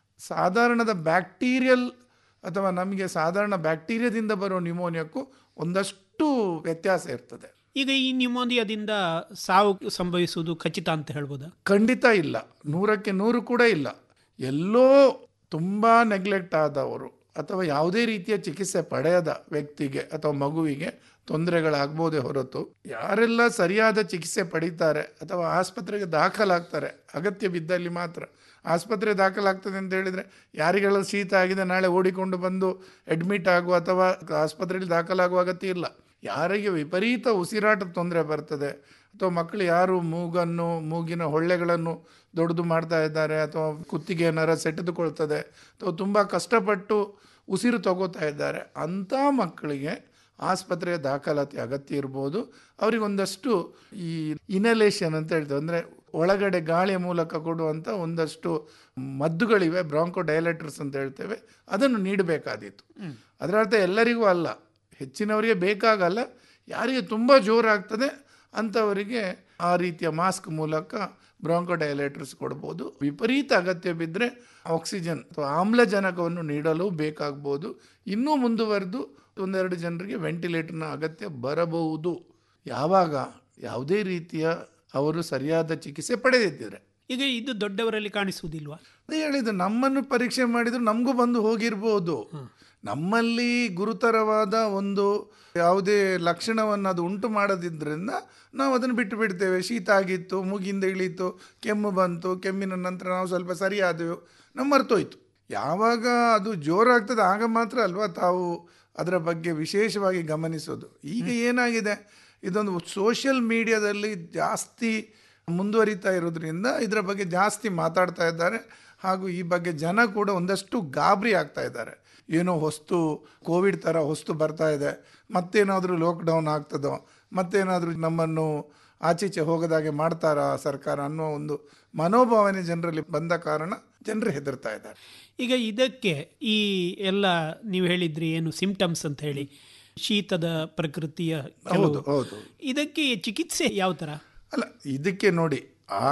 ಸಾಧಾರಣದ ಬ್ಯಾಕ್ಟೀರಿಯಲ್ ಅಥವಾ ನಮಗೆ ಸಾಧಾರಣ ಬ್ಯಾಕ್ಟೀರಿಯಾದಿಂದ ಬರೋ ನ್ಯೂಮೋನಿಯಾಕ್ಕೂ ಒಂದಷ್ಟು ವ್ಯತ್ಯಾಸ ಇರ್ತದೆ ಈಗ ಈ ನ್ಯೂಮೋನಿಯಾದಿಂದ ಸಾವು ಸಂಭವಿಸುವುದು ಖಚಿತ ಅಂತ ಹೇಳ್ಬೋದಾ ಖಂಡಿತ ಇಲ್ಲ ನೂರಕ್ಕೆ ನೂರು ಕೂಡ ಇಲ್ಲ ಎಲ್ಲೋ ತುಂಬ ನೆಗ್ಲೆಕ್ಟ್ ಆದವರು ಅಥವಾ ಯಾವುದೇ ರೀತಿಯ ಚಿಕಿತ್ಸೆ ಪಡೆಯದ ವ್ಯಕ್ತಿಗೆ ಅಥವಾ ಮಗುವಿಗೆ ತೊಂದರೆಗಳಾಗ್ಬೋದೇ ಹೊರತು ಯಾರೆಲ್ಲ ಸರಿಯಾದ ಚಿಕಿತ್ಸೆ ಪಡೀತಾರೆ ಅಥವಾ ಆಸ್ಪತ್ರೆಗೆ ದಾಖಲಾಗ್ತಾರೆ ಅಗತ್ಯ ಬಿದ್ದಲ್ಲಿ ಮಾತ್ರ ಆಸ್ಪತ್ರೆ ದಾಖಲಾಗ್ತದೆ ಅಂತ ಹೇಳಿದರೆ ಯಾರಿಗೆಲ್ಲ ಶೀತ ಆಗಿದೆ ನಾಳೆ ಓಡಿಕೊಂಡು ಬಂದು ಅಡ್ಮಿಟ್ ಆಗುವ ಅಥವಾ ಆಸ್ಪತ್ರೆಯಲ್ಲಿ ದಾಖಲಾಗುವ ಅಗತ್ಯ ಇಲ್ಲ ಯಾರಿಗೆ ವಿಪರೀತ ಉಸಿರಾಟ ತೊಂದರೆ ಬರ್ತದೆ ಅಥವಾ ಮಕ್ಕಳು ಯಾರು ಮೂಗನ್ನು ಮೂಗಿನ ಹೊಳ್ಳೆಗಳನ್ನು ದೊಡ್ಡದು ಮಾಡ್ತಾ ಇದ್ದಾರೆ ಅಥವಾ ಕುತ್ತಿಗೆ ನರ ಸೆಟೆದುಕೊಳ್ತದೆ ಅಥವಾ ತುಂಬ ಕಷ್ಟಪಟ್ಟು ಉಸಿರು ತಗೋತಾ ಇದ್ದಾರೆ ಅಂಥ ಮಕ್ಕಳಿಗೆ ಆಸ್ಪತ್ರೆಯ ದಾಖಲಾತಿ ಅಗತ್ಯ ಇರ್ಬೋದು ಅವರಿಗೊಂದಷ್ಟು ಈ ಇನಲೇಷನ್ ಅಂತ ಹೇಳ್ತೇವೆ ಅಂದರೆ ಒಳಗಡೆ ಗಾಳಿಯ ಮೂಲಕ ಕೊಡುವಂಥ ಒಂದಷ್ಟು ಮದ್ದುಗಳಿವೆ ಬ್ರಾಂಕೋ ಡೈಲೆಟರ್ಸ್ ಅಂತ ಹೇಳ್ತೇವೆ ಅದನ್ನು ನೀಡಬೇಕಾದೀತು ಅದರ ಅರ್ಥ ಎಲ್ಲರಿಗೂ ಅಲ್ಲ ಹೆಚ್ಚಿನವರಿಗೆ ಬೇಕಾಗಲ್ಲ ಯಾರಿಗೆ ತುಂಬ ಜೋರಾಗ್ತದೆ ಅಂಥವರಿಗೆ ಆ ರೀತಿಯ ಮಾಸ್ಕ್ ಮೂಲಕ ಬ್ರಾಂಕೋ ಡೈಲೇಟರ್ಸ್ ಕೊಡ್ಬೋದು ವಿಪರೀತ ಅಗತ್ಯ ಬಿದ್ದರೆ ಆಕ್ಸಿಜನ್ ಅಥವಾ ಆಮ್ಲಜನಕವನ್ನು ನೀಡಲು ಬೇಕಾಗ್ಬೋದು ಇನ್ನೂ ಮುಂದುವರೆದು ಒಂದೆರಡು ಜನರಿಗೆ ವೆಂಟಿಲೇಟರ್ನ ಅಗತ್ಯ ಬರಬಹುದು ಯಾವಾಗ ಯಾವುದೇ ರೀತಿಯ ಅವರು ಸರಿಯಾದ ಚಿಕಿತ್ಸೆ ಪಡೆದಿದ್ದರೆ ಈಗ ಇದು ದೊಡ್ಡವರಲ್ಲಿ ಕಾಣಿಸುವುದಿಲ್ವಾ ಅದೇ ಹೇಳಿದ್ದು ನಮ್ಮನ್ನು ಪರೀಕ್ಷೆ ಮಾಡಿದ್ರು ನಮಗೂ ಬಂದು ಹೋಗಿರ್ಬೋದು ನಮ್ಮಲ್ಲಿ ಗುರುತರವಾದ ಒಂದು ಯಾವುದೇ ಲಕ್ಷಣವನ್ನು ಅದು ಉಂಟು ಮಾಡದಿದ್ದರಿಂದ ನಾವು ಅದನ್ನು ಬಿಟ್ಟು ಬಿಡ್ತೇವೆ ಶೀತ ಆಗಿತ್ತು ಮೂಗಿಂದ ಇಳೀತು ಕೆಮ್ಮು ಬಂತು ಕೆಮ್ಮಿನ ನಂತರ ನಾವು ಸ್ವಲ್ಪ ಸರಿಯಾದೆವು ನಮ್ಮ ಮರ್ತೋಯ್ತು ಯಾವಾಗ ಅದು ಜೋರಾಗ್ತದೆ ಆಗ ಮಾತ್ರ ಅಲ್ವಾ ತಾವು ಅದರ ಬಗ್ಗೆ ವಿಶೇಷವಾಗಿ ಗಮನಿಸೋದು ಈಗ ಏನಾಗಿದೆ ಇದೊಂದು ಸೋಷಿಯಲ್ ಮೀಡಿಯಾದಲ್ಲಿ ಜಾಸ್ತಿ ಮುಂದುವರಿತಾ ಇರೋದ್ರಿಂದ ಇದರ ಬಗ್ಗೆ ಜಾಸ್ತಿ ಮಾತಾಡ್ತಾ ಇದ್ದಾರೆ ಹಾಗೂ ಈ ಬಗ್ಗೆ ಜನ ಕೂಡ ಒಂದಷ್ಟು ಗಾಬರಿ ಆಗ್ತಾ ಇದ್ದಾರೆ ಏನೋ ಹೊಸ್ತು ಕೋವಿಡ್ ಥರ ಹೊಸ್ತು ಬರ್ತಾ ಇದೆ ಮತ್ತೇನಾದರೂ ಲಾಕ್ಡೌನ್ ಆಗ್ತದೋ ಮತ್ತೇನಾದರೂ ನಮ್ಮನ್ನು ಆಚೀಚೆ ಹೋಗದಾಗೆ ಮಾಡ್ತಾರಾ ಸರ್ಕಾರ ಅನ್ನೋ ಒಂದು ಮನೋಭಾವನೆ ಜನರಲ್ಲಿ ಬಂದ ಕಾರಣ ಜನರು ಹೆದರ್ತಾ ಇದ್ದಾರೆ ಈಗ ಇದಕ್ಕೆ ಈ ಎಲ್ಲ ನೀವು ಹೇಳಿದ್ರಿ ಏನು ಸಿಂಪ್ಟಮ್ಸ್ ಅಂತ ಹೇಳಿ ಶೀತದ ಪ್ರಕೃತಿಯ ಕೆಲವು- ಹೌದು ಹೌದು ಇದಕ್ಕೆ ಚಿಕಿತ್ಸೆ ಯಾವ ತರ ಅಲ್ಲ ಇದಕ್ಕೆ ನೋಡಿ ಆ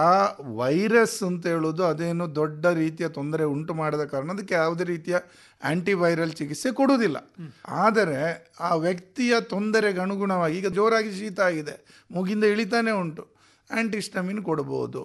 ವೈರಸ್ ಅಂತ ಹೇಳೋದು ಅದೇನು ದೊಡ್ಡ ರೀತಿಯ ತೊಂದರೆ ಉಂಟು ಮಾಡದ ಕಾರಣ ಅದಕ್ಕೆ ಯಾವುದೇ ರೀತಿಯ ಆಂಟಿವೈರಲ್ ಚಿಕಿತ್ಸೆ ಕೊಡುವುದಿಲ್ಲ ಆದರೆ ಆ ವ್ಯಕ್ತಿಯ ತೊಂದರೆಗೆ ಅನುಗುಣವಾಗಿ ಈಗ ಜೋರಾಗಿ ಶೀತ ಆಗಿದೆ ಮೂಗಿಂದ ಇಳಿತಾನೆ ಉಂಟು ಆಂಟಿಸ್ಟಮಿನ್ ಕೊಡ್ಬೋದು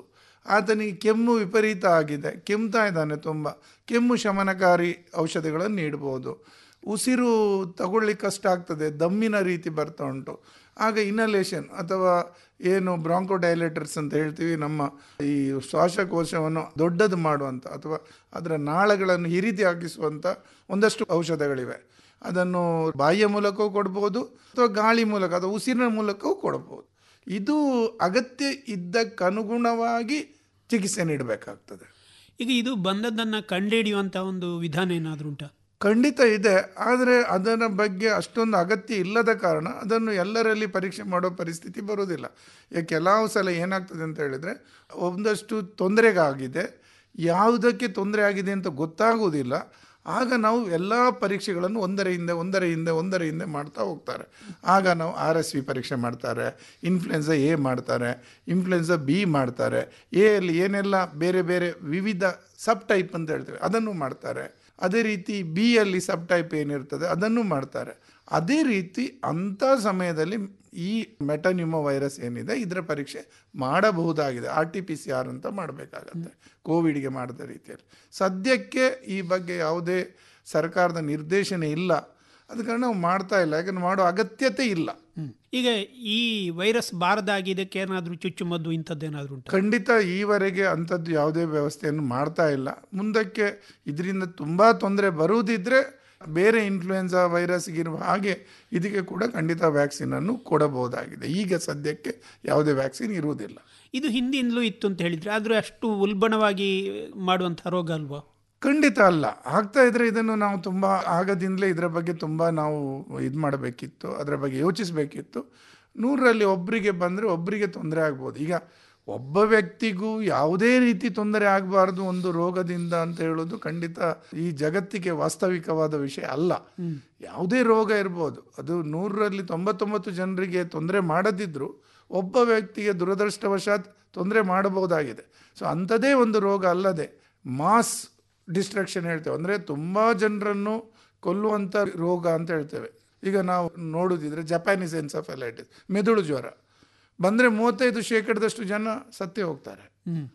ಆತನಿಗೆ ಕೆಮ್ಮು ವಿಪರೀತ ಆಗಿದೆ ಕೆಮ್ತಾ ಇದ್ದಾನೆ ತುಂಬ ಕೆಮ್ಮು ಶಮನಕಾರಿ ಔಷಧಿಗಳನ್ನು ನೀಡ್ಬೋದು ಉಸಿರು ತಗೊಳ್ಳಿಕ್ಕೆ ಕಷ್ಟ ಆಗ್ತದೆ ದಮ್ಮಿನ ರೀತಿ ಬರ್ತಾ ಉಂಟು ಆಗ ಇನಲೇಷನ್ ಅಥವಾ ಏನು ಬ್ರಾಂಕೋಡೈಲೇಟರ್ಸ್ ಅಂತ ಹೇಳ್ತೀವಿ ನಮ್ಮ ಈ ಶ್ವಾಸಕೋಶವನ್ನು ದೊಡ್ಡದು ಮಾಡುವಂಥ ಅಥವಾ ಅದರ ನಾಳಗಳನ್ನು ಹಿರಿತಿ ಹಾಕಿಸುವಂಥ ಒಂದಷ್ಟು ಔಷಧಗಳಿವೆ ಅದನ್ನು ಬಾಯಿಯ ಮೂಲಕವೂ ಕೊಡ್ಬೋದು ಅಥವಾ ಗಾಳಿ ಮೂಲಕ ಅಥವಾ ಉಸಿರಿನ ಮೂಲಕವೂ ಕೊಡ್ಬೋದು ಇದು ಅಗತ್ಯ ಇದ್ದಕ್ಕನುಗುಣವಾಗಿ ಚಿಕಿತ್ಸೆ ನೀಡಬೇಕಾಗ್ತದೆ ಈಗ ಇದು ಬಂದದ್ದನ್ನು ಕಂಡುಹಿಡಿಯುವಂಥ ಒಂದು ವಿಧಾನ ಏನಾದರೂ ಉಂಟಾ ಖಂಡಿತ ಇದೆ ಆದರೆ ಅದರ ಬಗ್ಗೆ ಅಷ್ಟೊಂದು ಅಗತ್ಯ ಇಲ್ಲದ ಕಾರಣ ಅದನ್ನು ಎಲ್ಲರಲ್ಲಿ ಪರೀಕ್ಷೆ ಮಾಡೋ ಪರಿಸ್ಥಿತಿ ಬರೋದಿಲ್ಲ ಈಗ ಕೆಲವು ಸಲ ಏನಾಗ್ತದೆ ಅಂತ ಹೇಳಿದರೆ ಒಂದಷ್ಟು ತೊಂದರೆಗಾಗಿದೆ ಯಾವುದಕ್ಕೆ ತೊಂದರೆ ಆಗಿದೆ ಅಂತ ಗೊತ್ತಾಗುವುದಿಲ್ಲ ಆಗ ನಾವು ಎಲ್ಲ ಪರೀಕ್ಷೆಗಳನ್ನು ಒಂದರ ಹಿಂದೆ ಒಂದರ ಹಿಂದೆ ಒಂದರ ಹಿಂದೆ ಮಾಡ್ತಾ ಹೋಗ್ತಾರೆ ಆಗ ನಾವು ಆರ್ ಎಸ್ ವಿ ಪರೀಕ್ಷೆ ಮಾಡ್ತಾರೆ ಇನ್ಫ್ಲುಯೆನ್ಸಾ ಎ ಮಾಡ್ತಾರೆ ಇನ್ಫ್ಲುಯೆನ್ಸಾ ಬಿ ಮಾಡ್ತಾರೆ ಎ ಅಲ್ಲಿ ಏನೆಲ್ಲ ಬೇರೆ ಬೇರೆ ವಿವಿಧ ಸಬ್ ಟೈಪ್ ಅಂತ ಹೇಳ್ತೇವೆ ಅದನ್ನು ಮಾಡ್ತಾರೆ ಅದೇ ರೀತಿ ಬಿ ಅಲ್ಲಿ ಸಬ್ ಟೈಪ್ ಏನಿರ್ತದೆ ಅದನ್ನು ಮಾಡ್ತಾರೆ ಅದೇ ರೀತಿ ಅಂಥ ಸಮಯದಲ್ಲಿ ಈ ಮೆಟನ್ಯೂಮೋ ವೈರಸ್ ಏನಿದೆ ಇದರ ಪರೀಕ್ಷೆ ಮಾಡಬಹುದಾಗಿದೆ R T P C R ಅಂತ ಮಾಡಬೇಕಾಗತ್ತೆ ಕೋವಿಡ್ಗೆ ಮಾಡಿದ ರೀತಿಯಲ್ಲಿ ಸದ್ಯಕ್ಕೆ ಈ ಬಗ್ಗೆ ಯಾವುದೇ ಸರ್ಕಾರದ ನಿರ್ದೇಶನ ಇಲ್ಲ ಅದ ಕಾರಣ ನಾವು ಮಾಡ್ತಾ ಇಲ್ಲ ಯಾಕಂದ್ರೆ ಮಾಡೋ ಅಗತ್ಯತೆ ಇಲ್ಲ ಈಗ ಈ ವೈರಸ್ ಬಾರದಾಗಿದ್ದಕ್ಕೆ ಏನಾದರೂ ಚುಚ್ಚುಮದ್ದು ಇಂಥದ್ದೇನಾದರೂ ಉಂಟು ಖಂಡಿತ ಈವರೆಗೆ ಅಂಥದ್ದು ಯಾವುದೇ ವ್ಯವಸ್ಥೆಯನ್ನು ಮಾಡ್ತಾ ಇಲ್ಲ ಮುಂದಕ್ಕೆ ಇದರಿಂದ ತುಂಬ ತೊಂದರೆ ಬರುವುದಿದ್ರೆ ಬೇರೆ ಇನ್ಫ್ಲುಯೆನ್ಸಾ ವೈರಸ್ಗಿರುವ ಹಾಗೆ ಇದಕ್ಕೆ ಕೂಡ ಖಂಡಿತ ವ್ಯಾಕ್ಸಿನನ್ನು ಕೊಡಬಹುದಾಗಿದೆ ಈಗ ಸದ್ಯಕ್ಕೆ ಯಾವುದೇ ವ್ಯಾಕ್ಸಿನ್ ಇರುವುದಿಲ್ಲ ಇದು ಹಿಂದಿಂದಲೂ ಇತ್ತು ಅಂತ ಹೇಳಿದ್ರೆ ಆದರೂ ಅಷ್ಟು ಉಲ್ಬಣವಾಗಿ ಮಾಡುವಂಥ ರೋಗ ಅಲ್ವಾ ಖಂಡಿತ ಅಲ್ಲ ಆಗ್ತಾ ಇದ್ರೆ ಇದನ್ನು ನಾವು ತುಂಬ ಆಗದಿಂದಲೇ ಇದರ ಬಗ್ಗೆ ತುಂಬ ನಾವು ಇದು ಮಾಡಬೇಕಿತ್ತು ಅದರ ಬಗ್ಗೆ ಯೋಚಿಸಬೇಕಿತ್ತು ನೂರರಲ್ಲಿ ಒಬ್ಬರಿಗೆ ಬಂದರೆ ಒಬ್ಬರಿಗೆ ತೊಂದರೆ ಆಗ್ಬೋದು ಈಗ ಒಬ್ಬ ವ್ಯಕ್ತಿಗೂ ಯಾವುದೇ ರೀತಿ ತೊಂದರೆ ಆಗಬಾರ್ದು ಒಂದು ರೋಗದಿಂದ ಅಂತ ಹೇಳೋದು ಖಂಡಿತ ಈ ಜಗತ್ತಿಗೆ ವಾಸ್ತವಿಕವಾದ ವಿಷಯ ಅಲ್ಲ ಯಾವುದೇ ರೋಗ ಇರ್ಬೋದು ಅದು ನೂರರಲ್ಲಿ ತೊಂಬತ್ತೊಂಬತ್ತು ಜನರಿಗೆ ತೊಂದರೆ ಮಾಡದಿದ್ದರೂ ಒಬ್ಬ ವ್ಯಕ್ತಿಗೆ ದುರದೃಷ್ಟವಶಾತ್ ತೊಂದರೆ ಮಾಡಬಹುದಾಗಿದೆ ಸೊ ಅಂಥದ್ದೇ ಒಂದು ರೋಗ ಅಲ್ಲದೆ ಮಾಸ್ ಡಿಸ್ಟ್ರಕ್ಷನ್ ಹೇಳ್ತೇವೆ ಅಂದರೆ ತುಂಬ ಜನರನ್ನು ಕೊಲ್ಲುವಂಥ ರೋಗ ಅಂತ ಹೇಳ್ತೇವೆ ಈಗ ನಾವು ನೋಡೋದಿದ್ರೆ ಜಪಾನೀಸ್ ಎನ್ಸಫಲೈಟಿಸ್ ಮೆದುಳು ಜ್ವರ ಬಂದರೆ ಮೂವತ್ತೈದು ಶೇಕಡದಷ್ಟು ಜನ ಸತ್ತೇ ಹೋಗ್ತಾರೆ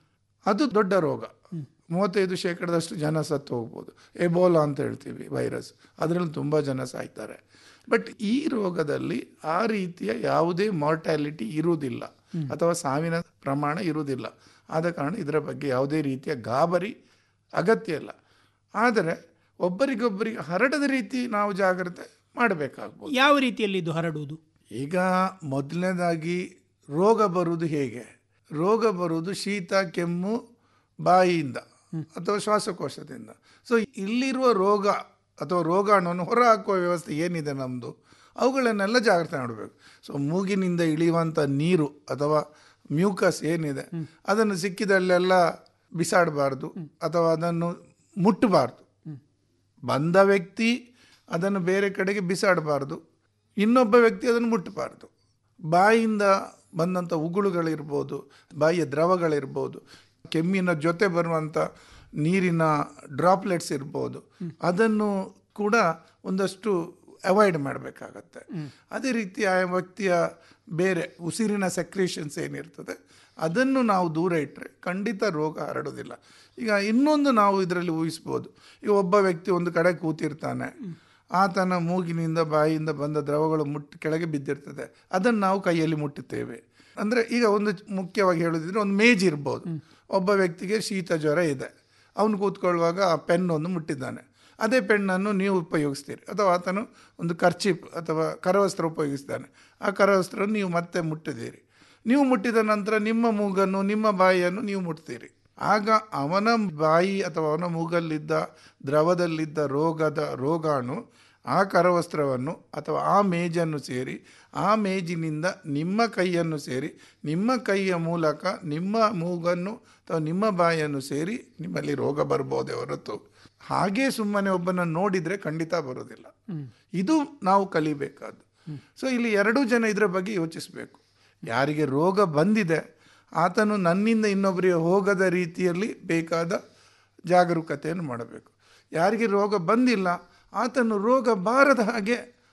ಅದು ದೊಡ್ಡ ರೋಗ ಮೂವತ್ತೈದು ಶೇಕಡದಷ್ಟು ಜನ ಸತ್ತು ಹೋಗ್ಬೋದು ಎಬೋಲಾ ಅಂತ ಹೇಳ್ತೀವಿ ವೈರಸ್ ಅದರಲ್ಲಿ ತುಂಬ ಜನ ಸಾಯ್ತಾರೆ ಬಟ್ ಈ ರೋಗದಲ್ಲಿ ಆ ರೀತಿಯ ಯಾವುದೇ ಮಾರ್ಟ್ಯಾಲಿಟಿ ಇರುವುದಿಲ್ಲ ಅಥವಾ ಸಾವಿನ ಪ್ರಮಾಣ ಇರುವುದಿಲ್ಲ ಆದ ಕಾರಣ ಇದರ ಬಗ್ಗೆ ಯಾವುದೇ ರೀತಿಯ ಗಾಬರಿ ಅಗತ್ಯ ಇಲ್ಲ ಆದರೆ ಒಬ್ಬರಿಗೊಬ್ಬರಿಗೆ ಹರಡದ ರೀತಿ ನಾವು ಜಾಗ್ರತೆ ಮಾಡಬೇಕಾಗ್ಬೋದು ಯಾವ ರೀತಿಯಲ್ಲಿ ಇದು ಹರಡುವುದು ಈಗ ಮೊದಲನೇದಾಗಿ ರೋಗ ಬರುವುದು ಹೇಗೆ ರೋಗ ಬರುವುದು ಶೀತ ಕೆಮ್ಮು ಬಾಯಿಯಿಂದ ಅಥವಾ ಶ್ವಾಸಕೋಶದಿಂದ ಸೊ ಇಲ್ಲಿರುವ ರೋಗ ಅಥವಾ ರೋಗಾಣುವನ್ನು ಹೊರ ಹಾಕುವ ವ್ಯವಸ್ಥೆ ಏನಿದೆ ನಮ್ಮದು ಅವುಗಳನ್ನೆಲ್ಲ ಜಾಗ್ರತೆ ಮಾಡಬೇಕು ಸೊ ಮೂಗಿನಿಂದ ಇಳಿಯುವಂಥ ನೀರು ಅಥವಾ ಮ್ಯೂಕಸ್ ಏನಿದೆ ಅದನ್ನು ಸಿಕ್ಕಿದಲ್ಲೆಲ್ಲ ಬಿಸಾಡಬಾರ್ದು ಅಥವಾ ಅದನ್ನು ಮುಟ್ಟಬಾರ್ದು ಬಂದ ವ್ಯಕ್ತಿ ಅದನ್ನು ಬೇರೆ ಕಡೆಗೆ ಬಿಸಾಡಬಾರ್ದು ಇನ್ನೊಬ್ಬ ವ್ಯಕ್ತಿ ಅದನ್ನು ಮುಟ್ಟಬಾರ್ದು ಬಾಯಿಯಿಂದ ಬಂದಂಥ ಉಗುಳುಗಳಿರ್ಬೋದು ಬಾಯಿಯ ದ್ರವಗಳಿರ್ಬೋದು ಕೆಮ್ಮಿನ ಜೊತೆ ಬರುವಂಥ ನೀರಿನ ಡ್ರಾಪ್ಲೆಟ್ಸ್ ಇರ್ಬೋದು ಅದನ್ನು ಕೂಡ ಒಂದಷ್ಟು ಅವಾಯ್ಡ್ ಮಾಡಬೇಕಾಗತ್ತೆ ಅದೇ ರೀತಿ ಆ ವ್ಯಕ್ತಿಯ ಬೇರೆ ಉಸಿರಿನ ಸೆಕ್ರೇಷನ್ಸ್ ಏನಿರ್ತದೆ ಅದನ್ನು ನಾವು ದೂರ ಇಟ್ಟರೆ ಖಂಡಿತ ರೋಗ ಹರಡೋದಿಲ್ಲ ಈಗ ಇನ್ನೊಂದು ನಾವು ಇದರಲ್ಲಿ ಊಹಿಸ್ಬೋದು ಈಗ ಒಬ್ಬ ವ್ಯಕ್ತಿ ಒಂದು ಕಡೆ ಕೂತಿರ್ತಾನೆ ಆತನ ಮೂಗಿನಿಂದ ಬಾಯಿಯಿಂದ ಬಂದ ದ್ರವಗಳು ಮುಟ್ಟಿ ಕೆಳಗೆ ಬಿದ್ದಿರ್ತದೆ ಅದನ್ನು ನಾವು ಕೈಯಲ್ಲಿ ಮುಟ್ಟುತ್ತೇವೆ ಅಂದರೆ ಈಗ ಒಂದು ಮುಖ್ಯವಾಗಿ ಹೇಳೋದಿದ್ರೆ ಒಂದು ಮೇಜ್ ಇರ್ಬೋದು ಒಬ್ಬ ವ್ಯಕ್ತಿಗೆ ಶೀತ ಜ್ವರ ಇದೆ ಅವನು ಕೂತ್ಕೊಳ್ಳುವಾಗ ಆ ಪೆನ್ನೊಂದು ಮುಟ್ಟಿದ್ದಾನೆ ಅದೇ ಪೆನ್ನನ್ನು ನೀವು ಉಪಯೋಗಿಸ್ತೀರಿ ಅಥವಾ ಆತನು ಒಂದು ಖರ್ಚಿಪ್ ಅಥವಾ ಕರವಸ್ತ್ರ ಉಪಯೋಗಿಸ್ತಾನೆ ಆ ಕರವಸ್ತ್ರ ನೀವು ಮತ್ತೆ ಮುಟ್ಟಿದ್ದೀರಿ ನೀವು ಮುಟ್ಟಿದ ನಂತರ ನಿಮ್ಮ ಮೂಗನ್ನು ನಿಮ್ಮ ಬಾಯಿಯನ್ನು ನೀವು ಮುಟ್ತೀರಿ ಆಗ ಅವನ ಬಾಯಿ ಅಥವಾ ಅವನ ಮೂಗಲ್ಲಿದ್ದ ದ್ರವದಲ್ಲಿದ್ದ ರೋಗದ ರೋಗಾಣು ಆ ಕರವಸ್ತ್ರವನ್ನು ಅಥವಾ ಆ ಮೇಜನ್ನು ಸೇರಿ ಆ ಮೇಜಿನಿಂದ ನಿಮ್ಮ ಕೈಯನ್ನು ಸೇರಿ ನಿಮ್ಮ ಕೈಯ ಮೂಲಕ ನಿಮ್ಮ ಮೂಗನ್ನು ಅಥವಾ ನಿಮ್ಮ ಬಾಯನ್ನು ಸೇರಿ ನಿಮ್ಮಲ್ಲಿ ರೋಗ ಬರ್ಬೋದೇ ಹೊರತು ಹಾಗೇ ಸುಮ್ಮನೆ ಒಬ್ಬನನ್ನು ನೋಡಿದರೆ ಖಂಡಿತ ಬರೋದಿಲ್ಲ ಇದು ನಾವು ಕಲಿಬೇಕಾದ್ದು ಸೊ ಇಲ್ಲಿ ಎರಡೂ ಜನ ಇದರ ಬಗ್ಗೆ ಯೋಚಿಸಬೇಕು ಯಾರಿಗೆ ರೋಗ ಬಂದಿದೆ ಆತನು ನನ್ನಿಂದ ಇನ್ನೊಬ್ಬರಿಗೆ ಹೋಗದ ರೀತಿಯಲ್ಲಿ ಬೇಕಾದ ಜಾಗರೂಕತೆಯನ್ನು ಮಾಡಬೇಕು ಯಾರಿಗೆ ರೋಗ ಬಂದಿಲ್ಲ ಆತನು ರೋಗ ಬಾರದ ಹಾಗೆ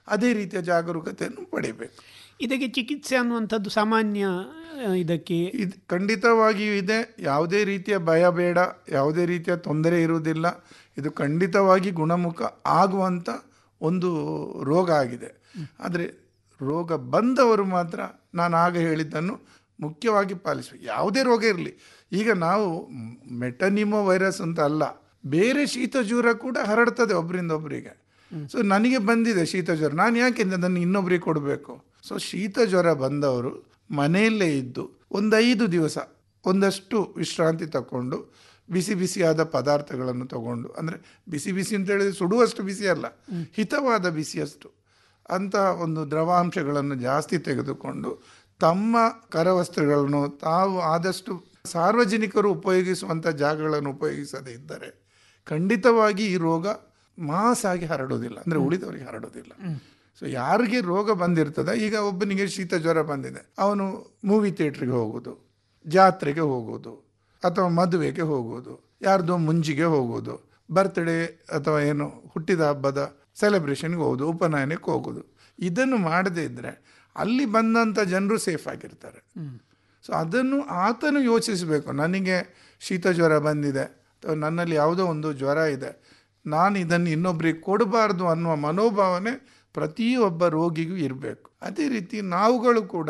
ಅದೇ ರೀತಿಯ ಜಾಗರೂಕತೆಯನ್ನು ಪಡಿಬೇಕು ಇದಕ್ಕೆ ಚಿಕಿತ್ಸೆ ಅನ್ನುವಂಥದ್ದು ಸಾಮಾನ್ಯ ಆ, ಇದಕ್ಕೆ ಇದು ಖಂಡಿತವಾಗಿಯೂ ಇದೆ ಯಾವುದೇ ರೀತಿಯ ಭಯ ಬೇಡ ಯಾವುದೇ ರೀತಿಯ ತೊಂದರೆ ಇರುವುದಿಲ್ಲ ಇದು ಖಂಡಿತವಾಗಿ ಗುಣಮುಖ ಆಗುವಂಥ ಒಂದು ರೋಗ ಆಗಿದೆ ಆದರೆ ರೋಗ ಬಂದವರು ಮಾತ್ರ ನಾನು ಆಗ ಹೇಳಿದ್ದನ್ನು ಮುಖ್ಯವಾಗಿ ಪಾಲಿಸಬೇಕು ಯಾವುದೇ ರೋಗ ಇರಲಿ ಈಗ ನಾವು ಮೆಟನಿಮೋ ವೈರಸ್ ಅಂತ ಅಲ್ಲ ಬೇರೆ ಶೀತ ಜ್ವರ ಕೂಡ ಹರಡ್ತದೆ ಒಬ್ಬರಿಂದ ಒಬ್ಬರಿಗೆ ಸೊ ನನಗೆ ಬಂದಿದೆ ಶೀತ ಜ್ವರ ನಾನು ಯಾಕೆ ಅದನ್ನು ಇನ್ನೊಬ್ಬರಿಗೆ ಕೊಡಬೇಕು ಸೊ ಶೀತ ಜ್ವರ ಬಂದವರು ಮನೆಯಲ್ಲೇ ಇದ್ದು ಒಂದು ಐದು ದಿವಸ ಒಂದಷ್ಟು ವಿಶ್ರಾಂತಿ ತಗೊಂಡು ಬಿಸಿ ಬಿಸಿಯಾದ ಪದಾರ್ಥಗಳನ್ನು ತಗೊಂಡು ಅಂದರೆ ಬಿಸಿ ಬಿಸಿ ಅಂತ ಹೇಳಿದ್ರೆ ಸುಡುವಷ್ಟು ಬಿಸಿ ಅಲ್ಲ ಹಿತವಾದ ಬಿಸಿಯಷ್ಟು ಅಂತ ಒಂದು ದ್ರವಾಂಶಗಳನ್ನು ಜಾಸ್ತಿ ತೆಗೆದುಕೊಂಡು ತಮ್ಮ ಕರವಸ್ತ್ರಗಳನ್ನು ತಾವು ಆದಷ್ಟು ಸಾರ್ವಜನಿಕರು ಉಪಯೋಗಿಸುವಂಥ ಜಾಗಗಳನ್ನು ಉಪಯೋಗಿಸದೇ ಇದ್ದರೆ ಖಂಡಿತವಾಗಿ ಈ ರೋಗ ಮಾಸಾಗಿ ಹರಡೋದಿಲ್ಲ ಅಂದರೆ ಉಳಿದವರಿಗೆ ಹರಡೋದಿಲ್ಲ ಸೊ ಯಾರಿಗೆ ರೋಗ ಬಂದಿರ್ತದೆ ಈಗ ಒಬ್ಬನಿಗೆ ಶೀತ ಜ್ವರ ಬಂದಿದೆ ಅವನು ಮೂವಿ ಥಿಯೇಟ್ರಿಗೆ ಹೋಗೋದು ಜಾತ್ರೆಗೆ ಹೋಗೋದು ಅಥವಾ ಮದುವೆಗೆ ಹೋಗೋದು ಯಾರ್ದೋ ಮುಂಜಿಗೆ ಹೋಗೋದು ಬರ್ತ್ಡೇ ಅಥವಾ ಏನು ಹುಟ್ಟಿದ ಹಬ್ಬದ ಸೆಲೆಬ್ರೇಷನ್ಗೆ ಹೋಗೋದು ಉಪನಯನಕ್ಕೆ ಹೋಗೋದು ಇದನ್ನು ಮಾಡದೇ ಇದ್ದರೆ ಅಲ್ಲಿ ಬಂದಂಥ ಜನರು ಸೇಫ್ ಆಗಿರ್ತಾರೆ ಸೊ ಅದನ್ನು ಆತನು ಯೋಚಿಸಬೇಕು ನನಗೆ ಶೀತ ಜ್ವರ ಬಂದಿದೆ ಅಥವಾ ನನ್ನಲ್ಲಿ ಯಾವುದೋ ಒಂದು ಜ್ವರ ಇದೆ ನಾನು ಇದನ್ನು ಇನ್ನೊಬ್ಬರಿಗೆ ಕೊಡಬಾರ್ದು ಅನ್ನುವ ಮನೋಭಾವನೆ ಪ್ರತಿಯೊಬ್ಬ ರೋಗಿಗೂ ಇರಬೇಕು ಅದೇ ರೀತಿ ನಾವುಗಳು ಕೂಡ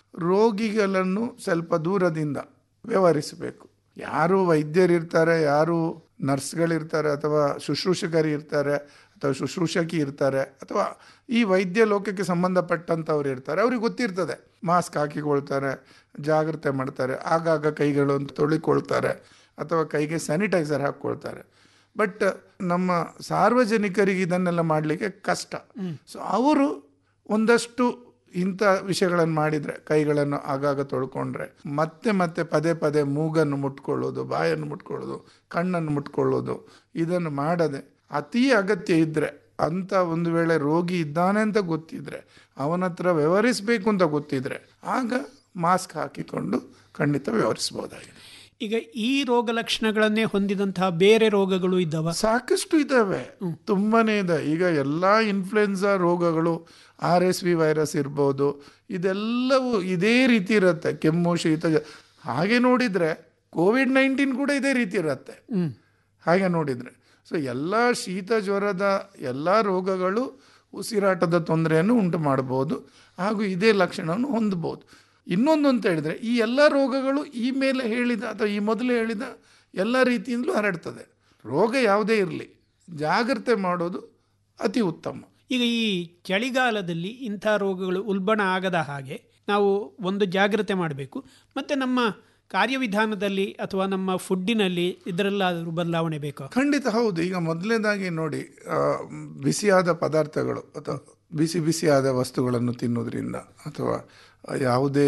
ರೋಗಿಗಳನ್ನು ಸ್ವಲ್ಪ ದೂರದಿಂದ ವ್ಯವಹರಿಸಬೇಕು ಯಾರು ವೈದ್ಯರಿರ್ತಾರೆ ಯಾರು ನರ್ಸ್ಗಳಿರ್ತಾರೆ ಅಥವಾ ಶುಶ್ರೂಷಕರು ಇರ್ತಾರೆ ಅಥವಾ ಶುಶ್ರೂಷಕಿ ಇರ್ತಾರೆ ಅಥವಾ ಈ ವೈದ್ಯ ಲೋಕಕ್ಕೆ ಸಂಬಂಧಪಟ್ಟಂಥವ್ರು ಇರ್ತಾರೆ ಅವ್ರಿಗೆ ಗೊತ್ತಿರ್ತದೆ ಮಾಸ್ಕ್ ಹಾಕಿಕೊಳ್ತಾರೆ ಜಾಗ್ರತೆ ಮಾಡ್ತಾರೆ ಆಗಾಗ ಕೈಗಳನ್ನು ತೊಳಿಕೊಳ್ತಾರೆ ಅಥವಾ ಕೈಗೆ ಸ್ಯಾನಿಟೈಸರ್ ಹಾಕ್ಕೊಳ್ತಾರೆ ಬಟ್ ನಮ್ಮ ಸಾರ್ವಜನಿಕರಿಗೆ ಇದನ್ನೆಲ್ಲ ಮಾಡಲಿಕ್ಕೆ ಕಷ್ಟ ಸೊ ಅವರು ಒಂದಷ್ಟು ಇಂಥ ವಿಷಯಗಳನ್ನು ಮಾಡಿದರೆ ಕೈಗಳನ್ನು ಆಗಾಗ ತೊಳ್ಕೊಂಡ್ರೆ ಮತ್ತೆ ಮತ್ತೆ ಪದೇ ಪದೇ ಮೂಗನ್ನು ಮುಟ್ಕೊಳ್ಳೋದು ಬಾಯನ್ನು ಮುಟ್ಕೊಳ್ಳೋದು ಕಣ್ಣನ್ನು ಮುಟ್ಕೊಳ್ಳೋದು ಇದನ್ನು ಮಾಡದೆ ಅತಿ ಅಗತ್ಯ ಇದ್ದರೆ ಅಂತ ಒಂದು ವೇಳೆ ರೋಗಿ ಇದ್ದಾನೆ ಅಂತ ಗೊತ್ತಿದ್ರೆ ಅವನ ಹತ್ರ ವ್ಯವಹರಿಸಬೇಕು ಅಂತ ಗೊತ್ತಿದ್ರೆ ಆಗ ಮಾಸ್ಕ್ ಹಾಕಿಕೊಂಡು ಖಂಡಿತ ವ್ಯವಹರಿಸಬಹುದಾಗಿದೆ ಈಗ ಈ ರೋಗ ಲಕ್ಷಣಗಳನ್ನೇ ಹೊಂದಿದಂತಹ ಬೇರೆ ರೋಗಗಳು ಇದ್ದಾವ ಸಾಕಷ್ಟು ಇದ್ದಾವೆ ತುಂಬಾನೇ ಇದೆ ಈಗ ಎಲ್ಲ ಇನ್ಫ್ಲುಯೆನ್ಸಾ ರೋಗಗಳು ಆರ್ ಎಸ್ ವಿ ವೈರಸ್ ಇರ್ಬೋದು ಇದೆಲ್ಲವೂ ಇದೇ ರೀತಿ ಇರುತ್ತೆ ಕೆಮ್ಮು ಶೀತ ಜ- ಹಾಗೆ ನೋಡಿದ್ರೆ ಕೋವಿಡ್ ನೈನ್ಟೀನ್ ಕೂಡ ಇದೇ ರೀತಿ ಇರುತ್ತೆ ಹಾಗೆ ನೋಡಿದ್ರೆ ಸೊ ಎಲ್ಲ ಶೀತ ಜ್ವರದ ಎಲ್ಲ ರೋಗಗಳು ಉಸಿರಾಟದ ತೊಂದರೆಯನ್ನು ಉಂಟು ಮಾಡಬಹುದು ಹಾಗೂ ಇದೇ ಲಕ್ಷಣವನ್ನು ಹೊಂದಬಹುದು ಇನ್ನೊಂದು ಅಂತ ಹೇಳಿದ್ರೆ ಈ ಎಲ್ಲ ರೋಗಗಳು ಈ ಮೇಲೆ ಹೇಳಿದ ಅಥವಾ ಈ ಮೊದಲು ಹೇಳಿದ ಎಲ್ಲ ರೀತಿಯಿಂದಲೂ ಹರಡ್ತದೆ ರೋಗ ಯಾವುದೇ ಇರಲಿ ಜಾಗ್ರತೆ ಮಾಡೋದು ಅತಿ ಉತ್ತಮ ಈಗ ಈ ಚಳಿಗಾಲದಲ್ಲಿ ಇಂಥ ರೋಗಗಳು ಉಲ್ಬಣ ಆಗದ ಹಾಗೆ ನಾವು ಒಂದು ಜಾಗ್ರತೆ ಮಾಡಬೇಕು ಮತ್ತು ನಮ್ಮ ಕಾರ್ಯವಿಧಾನದಲ್ಲಿ ಅಥವಾ ನಮ್ಮ ಫುಡ್ಡಿನಲ್ಲಿ ಇದರಲ್ಲಾದರೂ ಬದಲಾವಣೆ ಬೇಕು ಖಂಡಿತ ಹೌದು ಈಗ ಮೊದಲನೇದಾಗಿ ನೋಡಿ ಆ, ಬಿಸಿಯಾದ ಪದಾರ್ಥಗಳು ಅಥವಾ ಬಿಸಿ ಬಿಸಿಯಾದ ವಸ್ತುಗಳನ್ನು ತಿನ್ನೋದ್ರಿಂದ ಅಥವಾ ಯಾವುದೇ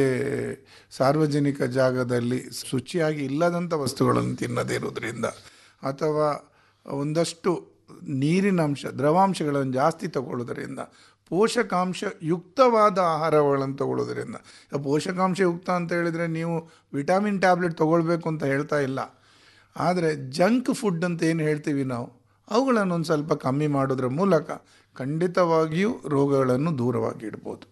ಸಾರ್ವಜನಿಕ ಜಾಗದಲ್ಲಿ ಶುಚಿಯಾಗಿ ಇಲ್ಲದಂಥ ವಸ್ತುಗಳನ್ನು ತಿನ್ನದೇ ಇರೋದ್ರಿಂದ ಅಥವಾ ಒಂದಷ್ಟು ನೀರಿನ ಅಂಶ ದ್ರವಾಂಶಗಳನ್ನು ಜಾಸ್ತಿ ತಗೊಳ್ಳೋದ್ರಿಂದ ಪೋಷಕಾಂಶ ಯುಕ್ತವಾದ ಆಹಾರಗಳನ್ನು ತಗೊಳ್ಳೋದ್ರಿಂದ ಈಗ ಪೋಷಕಾಂಶ ಯುಕ್ತ ಅಂತ ಹೇಳಿದರೆ ನೀವು ವಿಟಮಿನ್ ಟ್ಯಾಬ್ಲೆಟ್ ತಗೊಳ್ಬೇಕು ಅಂತ ಹೇಳ್ತಾ ಇಲ್ಲ ಆದರೆ ಜಂಕ್ ಫುಡ್ ಅಂತ ಏನು ಹೇಳ್ತೀವಿ ನಾವು ಅವುಗಳನ್ನು ಒಂದು ಸ್ವಲ್ಪ ಕಮ್ಮಿ ಮಾಡೋದ್ರ ಮೂಲಕ ಖಂಡಿತವಾಗಿಯೂ ರೋಗಗಳನ್ನು ದೂರವಾಗಿ ಇಡ್ಬೋದು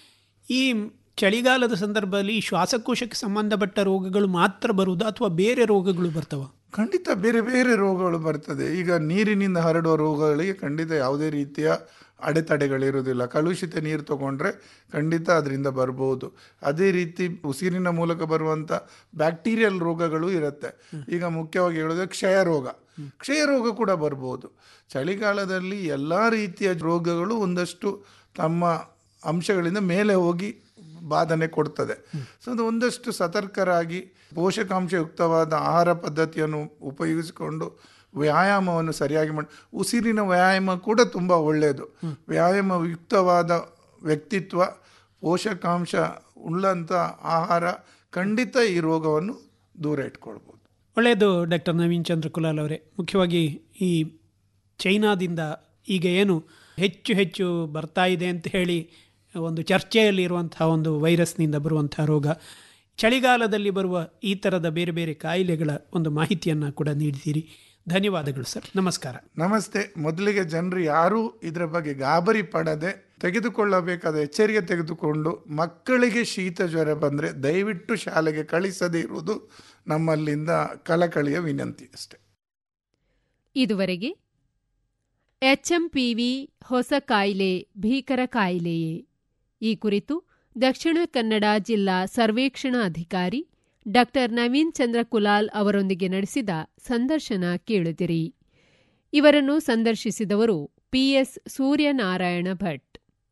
ಈ ಚಳಿಗಾಲದ ಸಂದರ್ಭದಲ್ಲಿ ಈ ಶ್ವಾಸಕೋಶಕ್ಕೆ ಸಂಬಂಧಪಟ್ಟ ರೋಗಗಳು ಮಾತ್ರ ಬರುವುದು ಅಥವಾ ಬೇರೆ ರೋಗಗಳು ಬರ್ತವ ಖಂಡಿತ ಬೇರೆ ಬೇರೆ ರೋಗಗಳು ಬರ್ತದೆ ಈಗ ನೀರಿನಿಂದ ಹರಡುವ ರೋಗಗಳಿಗೆ ಖಂಡಿತ ಯಾವುದೇ ರೀತಿಯ ಅಡೆತಡೆಗಳಿರುವುದಿಲ್ಲ ಕಲುಷಿತ ನೀರು ತಗೊಂಡ್ರೆ ಖಂಡಿತ ಅದರಿಂದ ಬರ್ಬೋದು ಅದೇ ರೀತಿ ಉಸಿರಿನ ಮೂಲಕ ಬರುವಂಥ ಬ್ಯಾಕ್ಟೀರಿಯಲ್ ರೋಗಗಳು ಇರುತ್ತೆ ಈಗ ಮುಖ್ಯವಾಗಿ ಹೇಳಿದ್ರೆ ಕ್ಷಯ ರೋಗ ಕ್ಷಯ ರೋಗ ಕೂಡ ಬರ್ಬೋದು ಚಳಿಗಾಲದಲ್ಲಿ ಎಲ್ಲ ರೀತಿಯ ರೋಗಗಳು ಒಂದಷ್ಟು ತಮ್ಮ ಅಂಶಗಳಿಂದ ಮೇಲೆ ಹೋಗಿ ಬಾಧನೆ ಕೊಡ್ತದೆ ಸೊ ಅದು ಒಂದಷ್ಟು ಸತರ್ಕರಾಗಿ ಪೋಷಕಾಂಶಯುಕ್ತವಾದ ಆಹಾರ ಪದ್ಧತಿಯನ್ನು ಉಪಯೋಗಿಸಿಕೊಂಡು ವ್ಯಾಯಾಮವನ್ನು ಸರಿಯಾಗಿ ಮಾಡಿ ಉಸಿರಿನ ವ್ಯಾಯಾಮ ಕೂಡ ತುಂಬ ಒಳ್ಳೆಯದು ವ್ಯಾಯಾಮಯುಕ್ತವಾದ ವ್ಯಕ್ತಿತ್ವ ಪೋಷಕಾಂಶ ಉಳ್ಳಂಥ ಆಹಾರ ಖಂಡಿತ ಈ ರೋಗವನ್ನು ದೂರ ಇಟ್ಕೊಳ್ಬೋದು ಒಳ್ಳೆಯದು ಡಾಕ್ಟರ್ ನವೀನ್ ಚಂದ್ರ ಕುಲಾಲ್ ಅವರೇ ಮುಖ್ಯವಾಗಿ ಈ ಚೈನಾದಿಂದ ಈಗ ಏನು ಹೆಚ್ಚು ಹೆಚ್ಚು ಬರ್ತಾ ಇದೆ ಅಂತ ಹೇಳಿ ಒಂದು ಚರ್ಚೆಯಲ್ಲಿ ಇರುವಂತಹ ಒಂದು ವೈರಸ್ನಿಂದ ಬರುವಂತಹ ರೋಗ ಚಳಿಗಾಲದಲ್ಲಿ ಬರುವ ಈ ಥರದ ಬೇರೆ ಬೇರೆ ಕಾಯಿಲೆಗಳ ಒಂದು ಮಾಹಿತಿಯನ್ನು ಕೂಡ ನೀಡಿದ್ದೀರಿ ಧನ್ಯವಾದಗಳು ಸರ್ ನಮಸ್ಕಾರ ನಮಸ್ತೆ ಮೊದಲಿಗೆ ಜನರು ಯಾರೂ ಇದರ ಬಗ್ಗೆ ಗಾಬರಿ ಪಡದೆ ತೆಗೆದುಕೊಳ್ಳಬೇಕಾದ ಎಚ್ಚರಿಕೆ ತೆಗೆದುಕೊಂಡು ಮಕ್ಕಳಿಗೆ ಶೀತ ಜ್ವರ ಬಂದರೆ ದಯವಿಟ್ಟು ಶಾಲೆಗೆ ಕಳಿಸದೇ ಇರುವುದು ನಮ್ಮಲ್ಲಿಂದ ಕಳಕಳಿಯ ವಿನಂತಿ ಅಷ್ಟೆ ಇದುವರೆಗೆ ಎಚ್ಎಂಪಿವಿ ಹೊಸ ಕಾಯಿಲೆ ಭೀಕರ ಕಾಯಿಲೆಯೇ ಈ ಕುರಿತು ದಕ್ಷಿಣ ಕನ್ನಡ ಜಿಲ್ಲಾ ಸರ್ವೇಕ್ಷಣಾ ಅಧಿಕಾರಿ ಡಾ ನವೀನ್ ಚಂದ್ರ ಕುಲಾಲ್ ಅವರೊಂದಿಗೆ ನಡೆಸಿದ ಸಂದರ್ಶನ ಕೇಳುತ್ತಿರಿ ಇವರನ್ನು ಸಂದರ್ಶಿಸಿದವರು ಪಿಎಸ್ ಸೂರ್ಯನಾರಾಯಣ ಭಟ್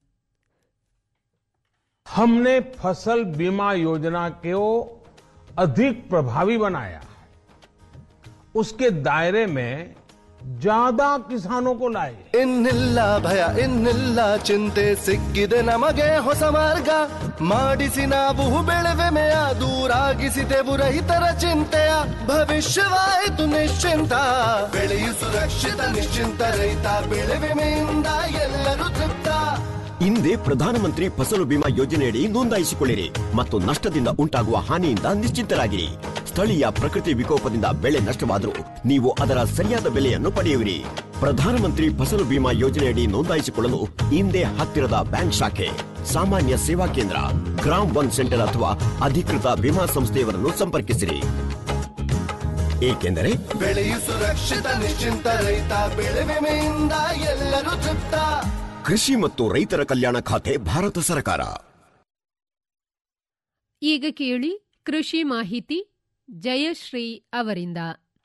हमने फसल बीमा योजना को अधिक प्रभावी बनाया उसके दायरे में ज्यादा किसानों को लाए ಇನ್ನಿಲ್ಲ ಭಯ ಇನ್ನಿಲ್ಲ ಚಿಂತೆ ಸಿಕ್ಕಿದೆ ನಮಗೆ ಹೊಸ ಮಾರ್ಗ ಮಾಡಿಸಿ ನಾವು ಬೆಳೆವೆಮೆಯ ದೂರಾಗಿಸಿದೆವು ರೈತರ ಚಿಂತೆಯ ಭವಿಷ್ಯವಾಯಿತು ನಿಶ್ಚಿಂತ ಬೆಳೆಯು ಸುರಕ್ಷಿತ ನಿಶ್ಚಿಂತ ರೈತ ಬೆಳೆ ವಿಮೆಯಿಂದ ಎಲ್ಲರೂ ತೃಪ್ತ ಹಿಂದೆ ಪ್ರಧಾನಮಂತ್ರಿ ಫಸಲು ಬಿಮಾ ಯೋಜನೆಯಡಿ ನೋಂದಾಯಿಸಿಕೊಳ್ಳಿರಿ ಮತ್ತು ನಷ್ಟದಿಂದ ಉಂಟಾಗುವ ಹಾನಿಯಿಂದ ನಿಶ್ಚಿಂತರಾಗಿರಿ ಸ್ಥಳೀಯ ಪ್ರಕೃತಿ ವಿಕೋಪದಿಂದ ಬೆಳೆ ನಷ್ಟವಾದರೂ ನೀವು ಅದರ ಸರಿಯಾದ ಬೆಲೆಯನ್ನು ಪಡೆಯುವಿರಿ ಪ್ರಧಾನಮಂತ್ರಿ ಫಸಲು ಬಿಮಾ ಯೋಜನೆಯಡಿ ನೋಂದಾಯಿಸಿಕೊಳ್ಳಲು ಹಿಂದೆ ಹತ್ತಿರದ ಬ್ಯಾಂಕ್ ಶಾಖೆ ಸಾಮಾನ್ಯ ಸೇವಾ ಕೇಂದ್ರ ಗ್ರಾಮ್ ಒನ್ ಸೆಂಟರ್ ಅಥವಾ ಅಧಿಕೃತ ವಿಮಾ ಸಂಸ್ಥೆಯವರನ್ನು ಸಂಪರ್ಕಿಸಿರಿ ಏಕೆಂದರೆ ಬೆಳೆಯು ಸುರಕ್ಷಿತ ನಿಶ್ಚಿಂತ ರೈತ ಬೆಳೆ ವಿಮೆಯಿಂದ ಎಲ್ಲರೂ ತೃಪ್ತ ಕೃಷಿ ಮತ್ತು ರೈತರ ಕಲ್ಯಾಣ ಖಾತೆ ಭಾರತ ಸರ್ಕಾರ ಈಗ ಕೇಳಿ ಕೃಷಿ ಮಾಹಿತಿ ಜಯಶ್ರೀ ಅವರಿಂದ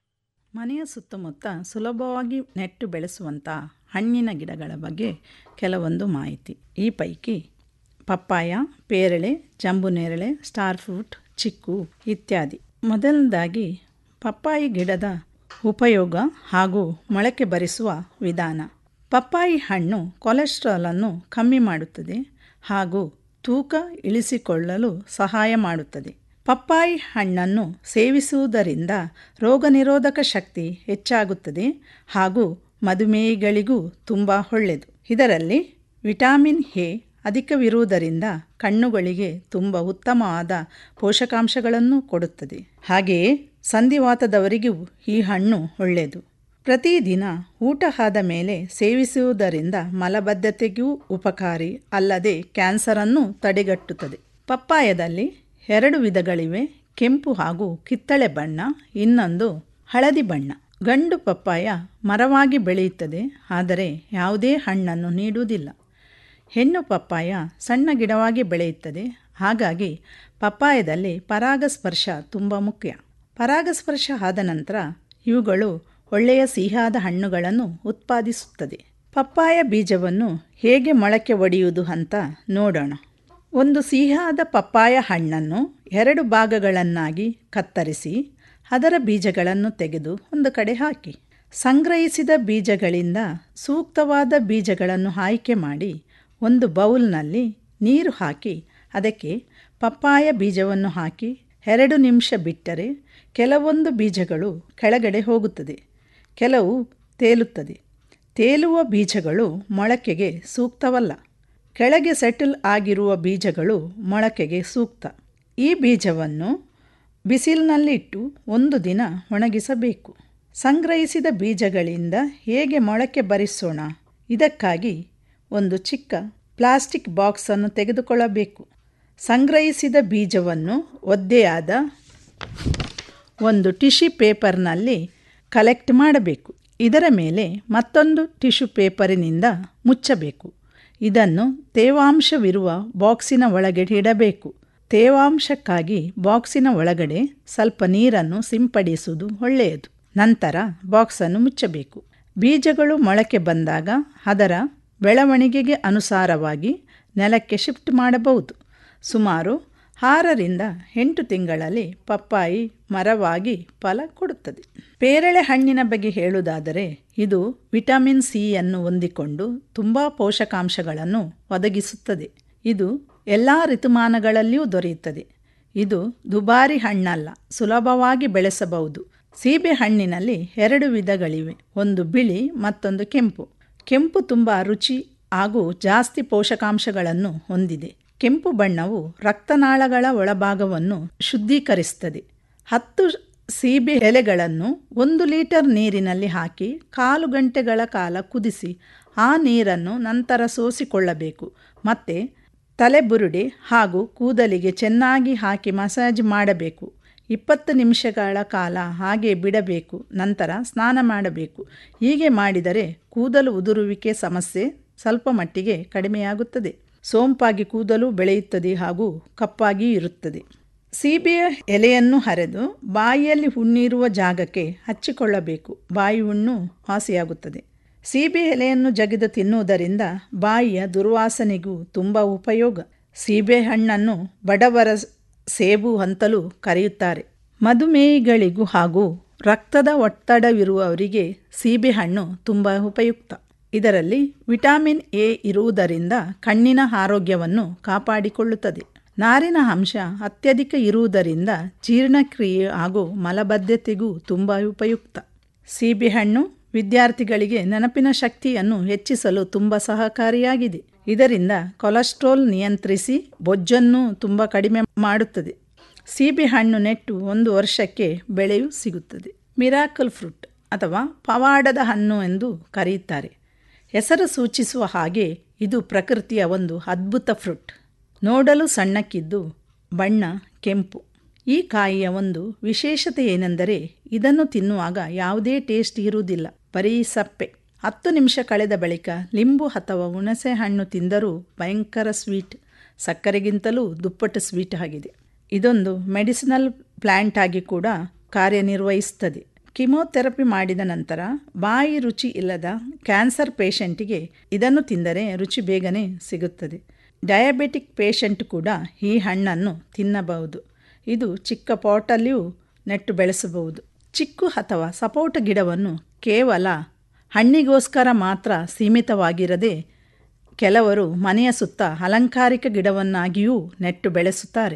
ಮನೆಯ ಸುತ್ತಮುತ್ತ ಸುಲಭವಾಗಿ ನೆಟ್ಟು ಬೆಳೆಸುವಂಥ ಹಣ್ಣಿನ ಗಿಡಗಳ ಬಗ್ಗೆ ಕೆಲವೊಂದು ಮಾಹಿತಿ ಈ ಪೈಕಿ ಪಪ್ಪಾಯ ಪೇರಳೆ ಜಂಬುನೇರಳೆ ಸ್ಟಾರ್ ಫ್ರೂಟ್ ಚಿಕ್ಕು ಇತ್ಯಾದಿ ಮೊದಲನೇದಾಗಿ ಪಪ್ಪಾಯಿ ಗಿಡದ ಉಪಯೋಗ ಹಾಗೂ ಮೊಳಕೆ ಬರಿಸುವ ವಿಧಾನ ಪಪ್ಪಾಯಿ ಹಣ್ಣು ಕೊಲೆಸ್ಟ್ರಾಲನ್ನು ಕಮ್ಮಿ ಮಾಡುತ್ತದೆ ಹಾಗೂ ತೂಕ ಇಳಿಸಿಕೊಳ್ಳಲು ಸಹಾಯ ಮಾಡುತ್ತದೆ ಪಪ್ಪಾಯಿ ಹಣ್ಣನ್ನು ಸೇವಿಸುವುದರಿಂದ ರೋಗನಿರೋಧಕ ಶಕ್ತಿ ಹೆಚ್ಚಾಗುತ್ತದೆ ಹಾಗೂ ಮಧುಮೇಹಿಗಳಿಗೂ ತುಂಬ ಒಳ್ಳೆಯದು ಇದರಲ್ಲಿ ವಿಟಾಮಿನ್ ಎ ಅಧಿಕವಿರುವುದರಿಂದ ಕಣ್ಣುಗಳಿಗೆ ತುಂಬ ಉತ್ತಮವಾದ ಪೋಷಕಾಂಶಗಳನ್ನು ಕೊಡುತ್ತದೆ ಹಾಗೆಯೇ ಸಂಧಿವಾತದವರಿಗೂ ಈ ಹಣ್ಣು ಒಳ್ಳೆಯದು ಪ್ರತಿದಿನ ಊಟ ಆದ ಮೇಲೆ ಸೇವಿಸುವುದರಿಂದ ಮಲಬದ್ಧತೆಗೂ ಉಪಕಾರಿ ಅಲ್ಲದೆ ಕ್ಯಾನ್ಸರನ್ನು ತಡೆಗಟ್ಟುತ್ತದೆ ಪಪ್ಪಾಯದಲ್ಲಿ ಎರಡು ವಿಧಗಳಿವೆ ಕೆಂಪು ಹಾಗೂ ಕಿತ್ತಳೆ ಬಣ್ಣ ಇನ್ನೊಂದು ಹಳದಿ ಬಣ್ಣ ಗಂಡು ಪಪ್ಪಾಯ ಮರವಾಗಿ ಬೆಳೆಯುತ್ತದೆ ಆದರೆ ಯಾವುದೇ ಹಣ್ಣನ್ನು ನೀಡುವುದಿಲ್ಲ ಹೆಣ್ಣು ಪಪ್ಪಾಯ ಸಣ್ಣ ಗಿಡವಾಗಿ ಬೆಳೆಯುತ್ತದೆ ಹಾಗಾಗಿ ಪಪ್ಪಾಯದಲ್ಲಿ ಪರಾಗಸ್ಪರ್ಶ ತುಂಬ ಮುಖ್ಯ ಪರಾಗಸ್ಪರ್ಶ ಆದ ನಂತರ ಇವುಗಳು ಒಳ್ಳೆಯ ಸಿಹಿಯಾದ ಹಣ್ಣುಗಳನ್ನು ಉತ್ಪಾದಿಸುತ್ತದೆ ಪಪ್ಪಾಯ ಬೀಜವನ್ನು ಹೇಗೆ ಮೊಳಕೆ ಒಡೆಯುವುದು ಅಂತ ನೋಡೋಣ ಒಂದು ಸಿಹಿಯಾದ ಪಪ್ಪಾಯ ಹಣ್ಣನ್ನು ಎರಡು ಭಾಗಗಳನ್ನಾಗಿ ಕತ್ತರಿಸಿ ಅದರ ಬೀಜಗಳನ್ನು ತೆಗೆದು ಒಂದು ಕಡೆ ಹಾಕಿ ಸಂಗ್ರಹಿಸಿದ ಬೀಜಗಳಿಂದ ಸೂಕ್ತವಾದ ಬೀಜಗಳನ್ನು ಆಯ್ಕೆ ಮಾಡಿ ಒಂದು ಬೌಲ್ನಲ್ಲಿ ನೀರು ಹಾಕಿ ಅದಕ್ಕೆ ಪಪ್ಪಾಯ ಬೀಜವನ್ನು ಹಾಕಿ ಎರಡು ನಿಮಿಷ ಬಿಟ್ಟರೆ ಕೆಲವೊಂದು ಬೀಜಗಳು ಕೆಳಗಡೆ ಹೋಗುತ್ತದೆ ಕೆಲವು ತೇಲುತ್ತದೆ ತೇಲುವ ಬೀಜಗಳು ಮೊಳಕೆಗೆ ಸೂಕ್ತವಲ್ಲ ಕೆಳಗೆ ಸೆಟಲ್ ಆಗಿರುವ ಬೀಜಗಳು ಮೊಳಕೆಗೆ ಸೂಕ್ತ ಈ ಬೀಜವನ್ನು ಬಿಸಿಲಿನಲ್ಲಿಟ್ಟು ಒಂದು ದಿನ ಒಣಗಿಸಬೇಕು ಸಂಗ್ರಹಿಸಿದ ಬೀಜಗಳಿಂದ ಹೇಗೆ ಮೊಳಕೆ ಬರಿಸೋಣ ಇದಕ್ಕಾಗಿ ಒಂದು ಚಿಕ್ಕ ಪ್ಲಾಸ್ಟಿಕ್ ಬಾಕ್ಸನ್ನು ತೆಗೆದುಕೊಳ್ಳಬೇಕು ಸಂಗ್ರಹಿಸಿದ ಬೀಜವನ್ನು ಒದ್ದೆಯಾದ ಒಂದು ಟಿಶ್ಯೂ ಪೇಪರ್ನಲ್ಲಿ ಕಲೆಕ್ಟ್ ಮಾಡಬೇಕು ಇದರ ಮೇಲೆ ಮತ್ತೊಂದು ಟಿಶ್ಯೂ ಪೇಪರಿನಿಂದ ಮುಚ್ಚಬೇಕು ಇದನ್ನು ತೇವಾಂಶವಿರುವ ಬಾಕ್ಸಿನ ಒಳಗೆ ಇಡಬೇಕು ತೇವಾಂಶಕ್ಕಾಗಿ ಬಾಕ್ಸಿನ ಒಳಗಡೆ ಸ್ವಲ್ಪ ನೀರನ್ನು ಸಿಂಪಡಿಸುವುದು ಒಳ್ಳೆಯದು ನಂತರ ಬಾಕ್ಸನ್ನು ಮುಚ್ಚಬೇಕು ಬೀಜಗಳು ಮೊಳಕೆ ಬಂದಾಗ ಅದರ ಬೆಳವಣಿಗೆಗೆ ಅನುಸಾರವಾಗಿ ನೆಲಕ್ಕೆ ಶಿಫ್ಟ್ ಮಾಡಬಹುದು ಸುಮಾರು ಆರರಿಂದ ಎಂಟು ತಿಂಗಳಲ್ಲಿ ಪಪ್ಪಾಯಿ ಮರವಾಗಿ ಫಲ ಕೊಡುತ್ತದೆ ಪೇರಳೆ ಹಣ್ಣಿನ ಬಗ್ಗೆ ಹೇಳುವುದಾದರೆ ಇದು ವಿಟಮಿನ್ ಸಿಯನ್ನು ಹೊಂದಿಕೊಂಡು ತುಂಬ ಪೋಷಕಾಂಶಗಳನ್ನು ಒದಗಿಸುತ್ತದೆ ಇದು ಎಲ್ಲ ಋತುಮಾನಗಳಲ್ಲಿಯೂ ದೊರೆಯುತ್ತದೆ ಇದು ದುಬಾರಿ ಹಣ್ಣಲ್ಲ ಸುಲಭವಾಗಿ ಬೆಳೆಸಬಹುದು ಸೀಬೆ ಹಣ್ಣಿನಲ್ಲಿ ಎರಡು ವಿಧಗಳಿವೆ ಒಂದು ಬಿಳಿ ಮತ್ತೊಂದು ಕೆಂಪು ಕೆಂಪು ತುಂಬ ರುಚಿ ಹಾಗೂ ಜಾಸ್ತಿ ಪೋಷಕಾಂಶಗಳನ್ನು ಹೊಂದಿದೆ ಕೆಂಪು ಬಣ್ಣವು ರಕ್ತನಾಳಗಳ ಒಳಭಾಗವನ್ನು ಶುದ್ಧೀಕರಿಸುತ್ತದೆ ಹತ್ತು ಸೀಬೆ ಎಲೆಗಳನ್ನು ಒಂದು ಲೀಟರ್ ನೀರಿನಲ್ಲಿ ಹಾಕಿ ಕಾಲು ಗಂಟೆಗಳ ಕಾಲ ಕುದಿಸಿ ಆ ನೀರನ್ನು ನಂತರ ಸೋಸಿಕೊಳ್ಳಬೇಕು ಮತ್ತು ತಲೆಬುರುಡೆ ಹಾಗೂ ಕೂದಲಿಗೆ ಚೆನ್ನಾಗಿ ಹಾಕಿ ಮಸಾಜ್ ಮಾಡಬೇಕು ಇಪ್ಪತ್ತು ನಿಮಿಷಗಳ ಕಾಲ ಹಾಗೆ ಬಿಡಬೇಕು ನಂತರ ಸ್ನಾನ ಮಾಡಬೇಕು ಹೀಗೆ ಮಾಡಿದರೆ ಕೂದಲು ಉದುರುವಿಕೆ ಸಮಸ್ಯೆ ಸ್ವಲ್ಪ ಮಟ್ಟಿಗೆ ಕಡಿಮೆಯಾಗುತ್ತದೆ ಸೋಂಪಾಗಿ ಕೂದಲು ಬೆಳೆಯುತ್ತದೆ ಹಾಗೂ ಕಪ್ಪಾಗಿ ಇರುತ್ತದೆ ಸೀಬೆಯ ಎಲೆಯನ್ನು ಹರಿದು ಬಾಯಿಯಲ್ಲಿ ಹುಣ್ಣಿರುವ ಜಾಗಕ್ಕೆ ಹಚ್ಚಿಕೊಳ್ಳಬೇಕು ಬಾಯಿ ಹುಣ್ಣು ವಾಸಿಯಾಗುತ್ತದೆ ಸೀಬೆ ಎಲೆಯನ್ನು ಜಗಿದು ತಿನ್ನುವುದರಿಂದ ಬಾಯಿಯ ದುರ್ವಾಸನೆಗೂ ತುಂಬ ಉಪಯೋಗ ಸೀಬೆ ಹಣ್ಣನ್ನು ಬಡವರ ಸೇಬು ಅಂತಲೂ ಕರೆಯುತ್ತಾರೆ ಮಧುಮೇಹಿಗಳಿಗೂ ಹಾಗೂ ರಕ್ತದ ಒತ್ತಡವಿರುವವರಿಗೆ ಸೀಬೆಹಣ್ಣು ತುಂಬ ಉಪಯುಕ್ತ ಇದರಲ್ಲಿ ವಿಟಮಿನ್ ಎ ಇರುವುದರಿಂದ ಕಣ್ಣಿನ ಆರೋಗ್ಯವನ್ನು ಕಾಪಾಡಿಕೊಳ್ಳುತ್ತದೆ ನಾರಿನ ಅಂಶ ಅತ್ಯಧಿಕ ಇರುವುದರಿಂದ ಜೀರ್ಣಕ್ರಿಯೆ ಹಾಗೂ ಮಲಬದ್ಧತೆಗೂ ತುಂಬ ಉಪಯುಕ್ತ ಸೀಬೆಹಣ್ಣು ವಿದ್ಯಾರ್ಥಿಗಳಿಗೆ ನೆನಪಿನ ಶಕ್ತಿಯನ್ನು ಹೆಚ್ಚಿಸಲು ತುಂಬ ಸಹಕಾರಿಯಾಗಿದೆ ಇದರಿಂದ ಕೊಲೆಸ್ಟ್ರಾಲ್ ನಿಯಂತ್ರಿಸಿ ಬೊಜ್ಜನ್ನು ತುಂಬ ಕಡಿಮೆ ಮಾಡುತ್ತದೆ ಸೀಬೆಹಣ್ಣು ನೆಟ್ಟು ಒಂದು ವರ್ಷಕ್ಕೆ ಬೆಳೆಯು ಸಿಗುತ್ತದೆ ಮಿರಾಕಲ್ ಫ್ರೂಟ್ ಅಥವಾ ಪವಾಡದ ಹಣ್ಣು ಎಂದು ಕರೆಯುತ್ತಾರೆ ಹೆಸರು ಸೂಚಿಸುವ ಹಾಗೆ ಇದು ಪ್ರಕೃತಿಯ ಒಂದು ಅದ್ಭುತ ಫ್ರೂಟ್ ನೋಡಲು ಸಣ್ಣಕ್ಕಿದ್ದು ಬಣ್ಣ ಕೆಂಪು ಈ ಕಾಯಿಯ ಒಂದು ವಿಶೇಷತೆ ಏನೆಂದರೆ ಇದನ್ನು ತಿನ್ನುವಾಗ ಯಾವುದೇ ಟೇಸ್ಟ್ ಇರುವುದಿಲ್ಲ ಬರೀ ಸಪ್ಪೆ ಹತ್ತು ನಿಮಿಷ ಕಳೆದ ಬಳಿಕ ಲಿಂಬು ಅಥವಾ ಹುಣಸೆ ಹಣ್ಣು ತಿಂದರೂ ಭಯಂಕರ ಸ್ವೀಟ್ ಸಕ್ಕರೆಗಿಂತಲೂ ದುಪ್ಪಟ್ಟು ಸ್ವೀಟ್ ಆಗಿದೆ ಇದೊಂದು ಮೆಡಿಸಿನಲ್ ಪ್ಲ್ಯಾಂಟ್ ಆಗಿ ಕೂಡ ಕಾರ್ಯನಿರ್ವಹಿಸುತ್ತದೆ ಕಿಮೋಥೆರಪಿ ಮಾಡಿದ ನಂತರ ಬಾಯಿ ರುಚಿ ಇಲ್ಲದ ಕ್ಯಾನ್ಸರ್ ಪೇಷಂಟಿಗೆ ಇದನ್ನು ತಿಂದರೆ ರುಚಿ ಬೇಗನೆ ಸಿಗುತ್ತದೆ ಡಯಾಬೆಟಿಕ್ ಪೇಷಂಟ್ ಕೂಡ ಈ ಹಣ್ಣನ್ನು ತಿನ್ನಬಹುದು ಇದು ಚಿಕ್ಕ ಪಾಟಲ್ಲಿಯೂ ನೆಟ್ಟು ಬೆಳೆಸಬಹುದು ಚಿಕ್ಕು ಅಥವಾ ಸಪೋಟ ಗಿಡವನ್ನು ಕೇವಲ ಹಣ್ಣಿಗೋಸ್ಕರ ಮಾತ್ರ ಸೀಮಿತವಾಗಿರದೆ ಕೆಲವರು ಮನೆಯ ಸುತ್ತ ಅಲಂಕಾರಿಕ ಗಿಡವನ್ನಾಗಿಯೂ ನೆಟ್ಟು ಬೆಳೆಸುತ್ತಾರೆ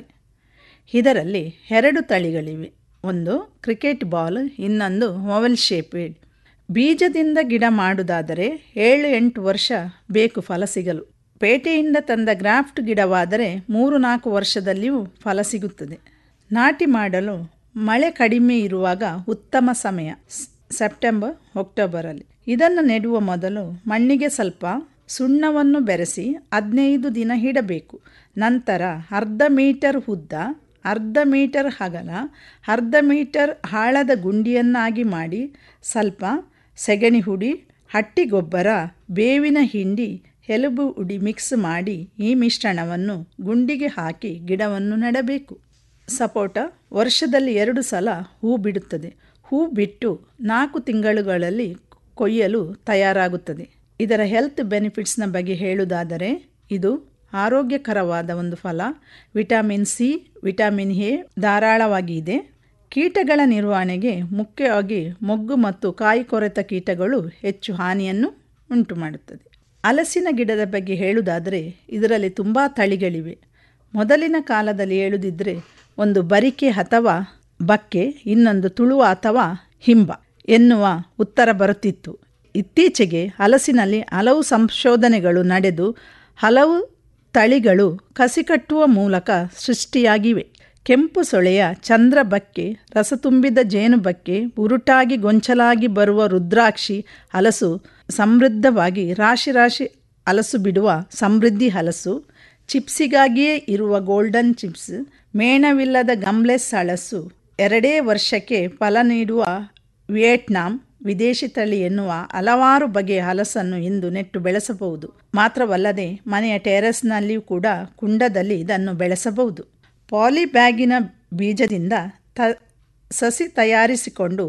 ಇದರಲ್ಲಿ ಎರಡು ತಳಿಗಳಿವೆ ಒಂದು ಕ್ರಿಕೆಟ್ ಬಾಲ್ ಇನ್ನೊಂದು ಮೊಬೈಲ್ ಶೇಪೆಡ್ ಬೀಜದಿಂದ ಗಿಡ ಮಾಡುವುದಾದರೆ ಏಳು ಎಂಟು ವರ್ಷ ಬೇಕು ಫಲ ಸಿಗಲು ಪೇಟೆಯಿಂದ ತಂದ ಗ್ರಾಫ್ಟ್ ಗಿಡವಾದರೆ ಮೂರು ನಾಲ್ಕು ವರ್ಷದಲ್ಲಿಯೂ ಫಲ ಸಿಗುತ್ತದೆ ನಾಟಿ ಮಾಡಲು ಮಳೆ ಕಡಿಮೆ ಇರುವಾಗ ಉತ್ತಮ ಸಮಯ ಸೆಪ್ಟೆಂಬರ್ ಅಕ್ಟೋಬರಲ್ಲಿ ಇದನ್ನು ನೆಡುವ ಮೊದಲು ಮಣ್ಣಿಗೆ ಸ್ವಲ್ಪ ಸುಣ್ಣವನ್ನು ಬೆರೆಸಿ ಹದಿನೈದು ದಿನ ಇಡಬೇಕು ನಂತರ ಅರ್ಧ ಮೀಟರ್ ಉದ್ದ ಅರ್ಧ ಮೀಟರ್ ಅಗಲ ಅರ್ಧ ಮೀಟರ್ ಆಳದ ಗುಂಡಿಯನ್ನಾಗಿ ಮಾಡಿ ಸ್ವಲ್ಪ ಸೆಗಣಿ ಹುಡಿ ಹಟ್ಟಿ ಗೊಬ್ಬರ ಬೇವಿನ ಹಿಂಡಿ ಎಲುಬು ಉಡಿ ಮಿಕ್ಸ್ ಮಾಡಿ ಈ ಮಿಶ್ರಣವನ್ನು ಗುಂಡಿಗೆ ಹಾಕಿ ಗಿಡವನ್ನು ನೆಡಬೇಕು ಸಪೋಟ ವರ್ಷದಲ್ಲಿ ಎರಡು ಸಲ ಹೂ ಬಿಡುತ್ತದೆ ಹೂ ಬಿಟ್ಟು ನಾಲ್ಕು ತಿಂಗಳುಗಳಲ್ಲಿ ಕೊಯ್ಯಲು ತಯಾರಾಗುತ್ತದೆ ಇದರ ಹೆಲ್ತ್ ಬೆನಿಫಿಟ್ಸ್ನ ಬಗ್ಗೆ ಹೇಳುವುದಾದರೆ ಇದು ಆರೋಗ್ಯಕರವಾದ ಒಂದು ಫಲ ವಿಟಮಿನ್ ಸಿ ವಿಟಮಿನ್ ಎ ಧಾರಾಳವಾಗಿ ಇದೆ ಕೀಟಗಳ ನಿರ್ವಹಣೆಗೆ ಮುಖ್ಯವಾಗಿ ಮೊಗ್ಗು ಮತ್ತು ಕಾಯಿ ಕೊರೆತ ಕೀಟಗಳು ಹೆಚ್ಚು ಹಾನಿಯನ್ನು ಉಂಟು ಮಾಡುತ್ತದೆ ಹಲಸಿನ ಗಿಡದ ಬಗ್ಗೆ ಹೇಳುವುದಾದರೆ ಇದರಲ್ಲಿ ತುಂಬ ತಳಿಗಳಿವೆ ಮೊದಲಿನ ಕಾಲದಲ್ಲಿ ಹೇಳುದಿದ್ರೆ ಒಂದು ಬರಿಕೆ ಅಥವಾ ಬಕ್ಕೆ ಇನ್ನೊಂದು ತುಳುವ ಅಥವಾ ಹಿಂಬ ಎನ್ನುವ ಉತ್ತರ ಬರುತ್ತಿತ್ತು ಇತ್ತೀಚೆಗೆ ಹಲಸಿನಲ್ಲಿ ಹಲವು ಸಂಶೋಧನೆಗಳು ನಡೆದು ಹಲವು ತಳಿಗಳು ಕಸಿಕಟ್ಟುವ ಮೂಲಕ ಸೃಷ್ಟಿಯಾಗಿವೆ ಕೆಂಪು ಸೊಳೆಯ ಚಂದ್ರ ಬಕ್ಕೆ ರಸ ತುಂಬಿದ ಜೇನು ಬಕ್ಕೆ ಉರುಟಾಗಿ ಗೊಂಚಲಾಗಿ ಬರುವ ರುದ್ರಾಕ್ಷಿ ಹಲಸು ಸಮೃದ್ಧವಾಗಿ ರಾಶಿ ರಾಶಿ ಹಲಸು ಬಿಡುವ ಸಮೃದ್ಧಿ ಹಲಸು ಚಿಪ್ಸಿಗಾಗಿಯೇ ಇರುವ ಗೋಲ್ಡನ್ ಚಿಪ್ಸ್ ಮೇಣವಿಲ್ಲದ ಗಮ್ಲೆಸ್ ಹಲಸು ಎರಡೇ ವರ್ಷಕ್ಕೆ ಫಲ ನೀಡುವ ವಿಯೆಟ್ನಾಂ ವಿದೇಶಿ ತಳಿ ಎನ್ನುವ ಹಲವಾರು ಬಗೆಯ ಹಲಸನ್ನು ಇಂದು ನೆಟ್ಟು ಬೆಳೆಸಬಹುದು ಮಾತ್ರವಲ್ಲದೆ ಮನೆಯ ಟೆರೆಸ್ನಲ್ಲಿಯೂ ಕೂಡ ಕುಂಡದಲ್ಲಿ ಇದನ್ನು ಬೆಳೆಸಬಹುದು ಪಾಲಿ ಬ್ಯಾಗಿನ ಬೀಜದಿಂದ ತ ಸಸಿ ತಯಾರಿಸಿಕೊಂಡು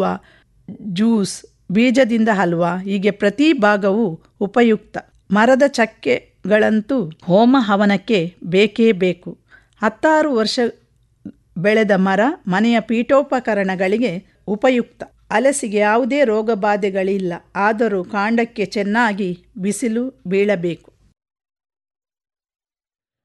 ಜ್ಯೂಸ್ ಬೀಜದಿಂದ ಹಲ್ವಾ ಹೀಗೆ ಪ್ರತಿ ಭಾಗವೂ ಉಪಯುಕ್ತ ಮರದ ಚಕ್ಕೆಗಳಂತೂ ಹೋಮ ಹವನಕ್ಕೆ ಬೇಕೇ ಬೇಕು ಹತ್ತಾರು ವರ್ಷ ಬೆಳೆದ ಮರ ಮನೆಯ ಪೀಠೋಪಕರಣಗಳಿಗೆ ಉಪಯುಕ್ತ ಹಲಸಿಗೆ ಯಾವುದೇ ರೋಗ ಬಾಧೆಗಳಿಲ್ಲ ಆದರೂ ಕಾಂಡಕ್ಕೆ ಚೆನ್ನಾಗಿ ಬಿಸಿಲು ಬೀಳಬೇಕು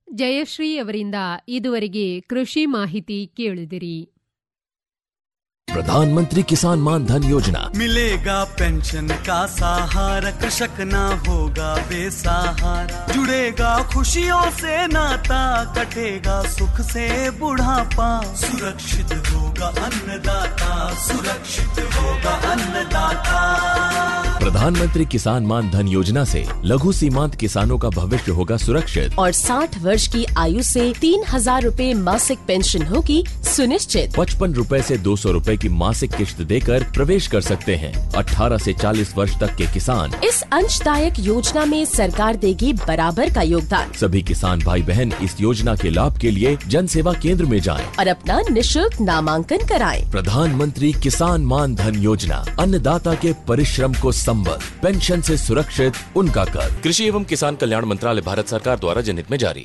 ಜಯಶ್ರೀ ಅವರಿಂದ ಇದುವರೆಗೆ ಕೃಷಿ ಮಾಹಿತಿ ಕೇಳಿದಿರಿ प्रधानमंत्री किसान मान धन योजना मिलेगा पेंशन का सहारा कृषक ना होगा बेसहारा जुड़ेगा खुशियों से नाता कटेगा सुख से बुढ़ापा सुरक्षित होगा अन्नदाता सुरक्षित होगा अन्नदाता प्रधानमंत्री किसान मान धन योजना से लघु सीमांत किसानों का भविष्य होगा सुरक्षित और 60 वर्ष की आयु से तीन हजार रूपए मासिक पेंशन होगी सुनिश्चित पचपन रूपए से दो सौ रूपए की मासिक किश्त देकर प्रवेश कर सकते हैं 18 से 40 वर्ष तक के किसान इस अंशदायक योजना में सरकार देगी बराबर का योगदान सभी किसान भाई बहन इस योजना के लाभ के लिए जन सेवा केंद्र में जाएं। और अपना निशुल्क नामांकन कराएं। प्रधानमंत्री किसान मान धन योजना अन्नदाता के परिश्रम को संबल पेंशन से सुरक्षित उनका कर कृषि एवं किसान कल्याण मंत्रालय भारत सरकार द्वारा जनहित में जारी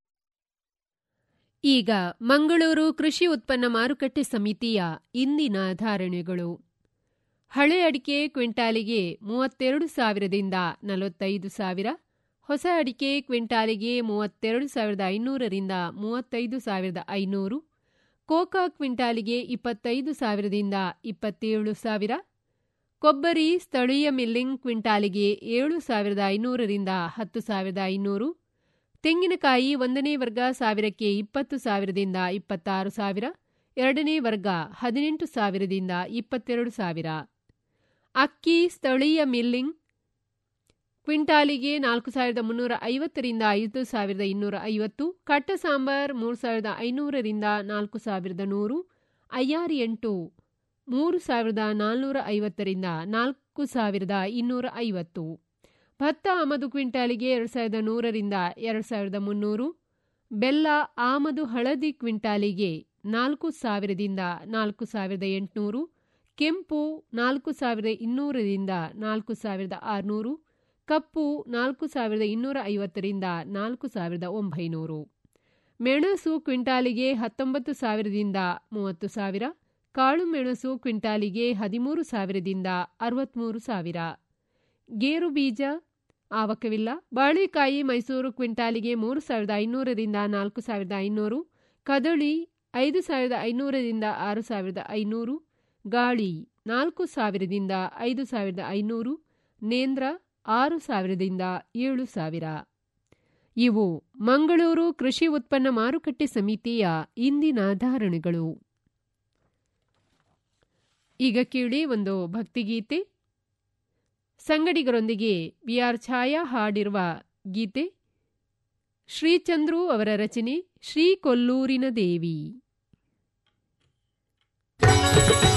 ಈಗ ಮಂಗಳೂರು ಕೃಷಿ ಉತ್ಪನ್ನ ಮಾರುಕಟ್ಟೆ ಸಮಿತಿಯ ಇಂದಿನ ಧಾರಣೆಗಳು ಹಳೆ ಅಡಿಕೆ ಕ್ವಿಂಟಾಲಿಗೆ ಮೂವತ್ತೆರಡು ಸಾವಿರದಿಂದ ನಲವತ್ತೈದು ಸಾವಿರ ಹೊಸ ಅಡಿಕೆ ಕ್ವಿಂಟಾಲಿಗೆ ಮೂವತ್ತೆರಡು ಸಾವಿರದ ಐನೂರರಿಂದ ಮೂವತ್ತೈದು ಸಾವಿರದ ಐನೂರು ಕೋಕಾ ಕ್ವಿಂಟಾಲಿಗೆ ಇಪ್ಪತ್ತೈದು ಸಾವಿರದಿಂದ ಇಪ್ಪತ್ತೇಳು ಸಾವಿರ ಕೊಬ್ಬರಿ ಸ್ಥಳೀಯ ಮಿಲ್ಲಿಂಗ್ ಕ್ವಿಂಟಾಲಿಗೆ ಏಳು ಸಾವಿರದ ಐನೂರರಿಂದ ಹತ್ತು ಸಾವಿರದ ಐನೂರು ತೆಂಗಿನಕಾಯಿ ಒಂದನೇ ವರ್ಗ ಸಾವಿರಕ್ಕೆ ಇಪ್ಪತ್ತು ಸಾವಿರದಿಂದ ಇಪ್ಪತ್ತಾರು ಸಾವಿರ ಎರಡನೇ ವರ್ಗ ಹದಿನೆಂಟು ಸಾವಿರದಿಂದ ಇಪ್ಪತ್ತೆರಡು ಸಾವಿರ ಅಕ್ಕಿ ಸ್ಥಳೀಯ ಮಿಲ್ಲಿಂಗ್ ಕ್ವಿಂಟಾಲಿಗೆ ನಾಲ್ಕು ಸಾವಿರದ ಮುನ್ನೂರ ಐವತ್ತರಿಂದ ಐದು ಸಾವಿರದ ಇನ್ನೂರ ಐವತ್ತು ಕಟ್ಟ ಸಾಂಬಾರ್ ಮೂರು ಸಾವಿರದ ಐನೂರರಿಂದ ನಾಲ್ಕು ಸಾವಿರದ ನೂರು ಐಆರ್ ಎಂಟು ಮೂರು ಸಾವಿರದ ನಾಲ್ನೂರ ಐವತ್ತರಿಂದ ನಾಲ್ಕು ಸಾವಿರದ ಇನ್ನೂರ ಐವತ್ತು ಭತ್ತ ಆಮದು ಕ್ವಿಂಟಾಲಿಗೆ ಎರಡು ಸಾವಿರದ ನೂರರಿಂದ ಎರಡು ಸಾವಿರದ ಮುನ್ನೂರು ಬೆಲ್ಲ ಆಮದು ಹಳದಿ ಕ್ವಿಂಟಾಲಿಗೆ ನಾಲ್ಕು ಸಾವಿರದಿಂದ ನಾಲ್ಕು ಸಾವಿರದ ಎಂಟುನೂರು ಕೆಂಪು ನಾಲ್ಕು ಸಾವಿರದ ಇನ್ನೂರರಿಂದ ನಾಲ್ಕು ಸಾವಿರದ ಆರುನೂರು ಕಪ್ಪು ನಾಲ್ಕು ಸಾವಿರದ ಇನ್ನೂರ ಐವತ್ತರಿಂದ ನಾಲ್ಕು ಸಾವಿರದ ಒಂಬೈನೂರು ಮೆಣಸು ಕ್ವಿಂಟಾಲಿಗೆ ಹತ್ತೊಂಬತ್ತು ಸಾವಿರದಿಂದ ಮೂವತ್ತು ಸಾವಿರ ಕಾಳು ಮೆಣಸು ಕ್ವಿಂಟಾಲಿಗೆ ಹದಿಮೂರು ಸಾವಿರದಿಂದ ಅರವತ್ಮೂರು ಸಾವಿರ ಗೇರು ಬೀಜ ಆವಕವಿಲ್ಲ ಬಾಳೆಕಾಯಿ ಮೈಸೂರು ಕ್ವಿಂಟಾಲಿಗೆ ಮೂರು ಸಾವಿರದ ಐನೂರರಿಂದ ನಾಲ್ಕು ಸಾವಿರದ ಐನೂರು ಕದಳಿ ಐದು ಸಾವಿರದ ಐನೂರರಿಂದ ಆರು ಸಾವಿರದ ಐನೂರು ಗಾಳಿ ನಾಲ್ಕು ಸಾವಿರದಿಂದ ಐದು ಸಾವಿರದ ಐನೂರು ನೇಂದ್ರ ಆರು ಸಾವಿರದಿಂದ ಏಳು ಸಾವಿರ ಇವು ಮಂಗಳೂರು ಕೃಷಿ ಉತ್ಪನ್ನ ಮಾರುಕಟ್ಟೆ ಸಮಿತಿಯ ಇಂದಿನ ಧಾರಣೆಗಳು ಈಗ ಕೇಳಿ ಒಂದು ಭಕ್ತಿಗೀತೆ ಸಂಗಡಿಗರೊಂದಿಗೆ ಬಿಆರ್ ಛಾಯಾ ಹಾಡಿರುವ ಗೀತೆ ಶ್ರೀಚಂದ್ರು ಅವರ ರಚನೆ ಶ್ರೀ ಕೊಲ್ಲೂರಿನ ದೇವಿ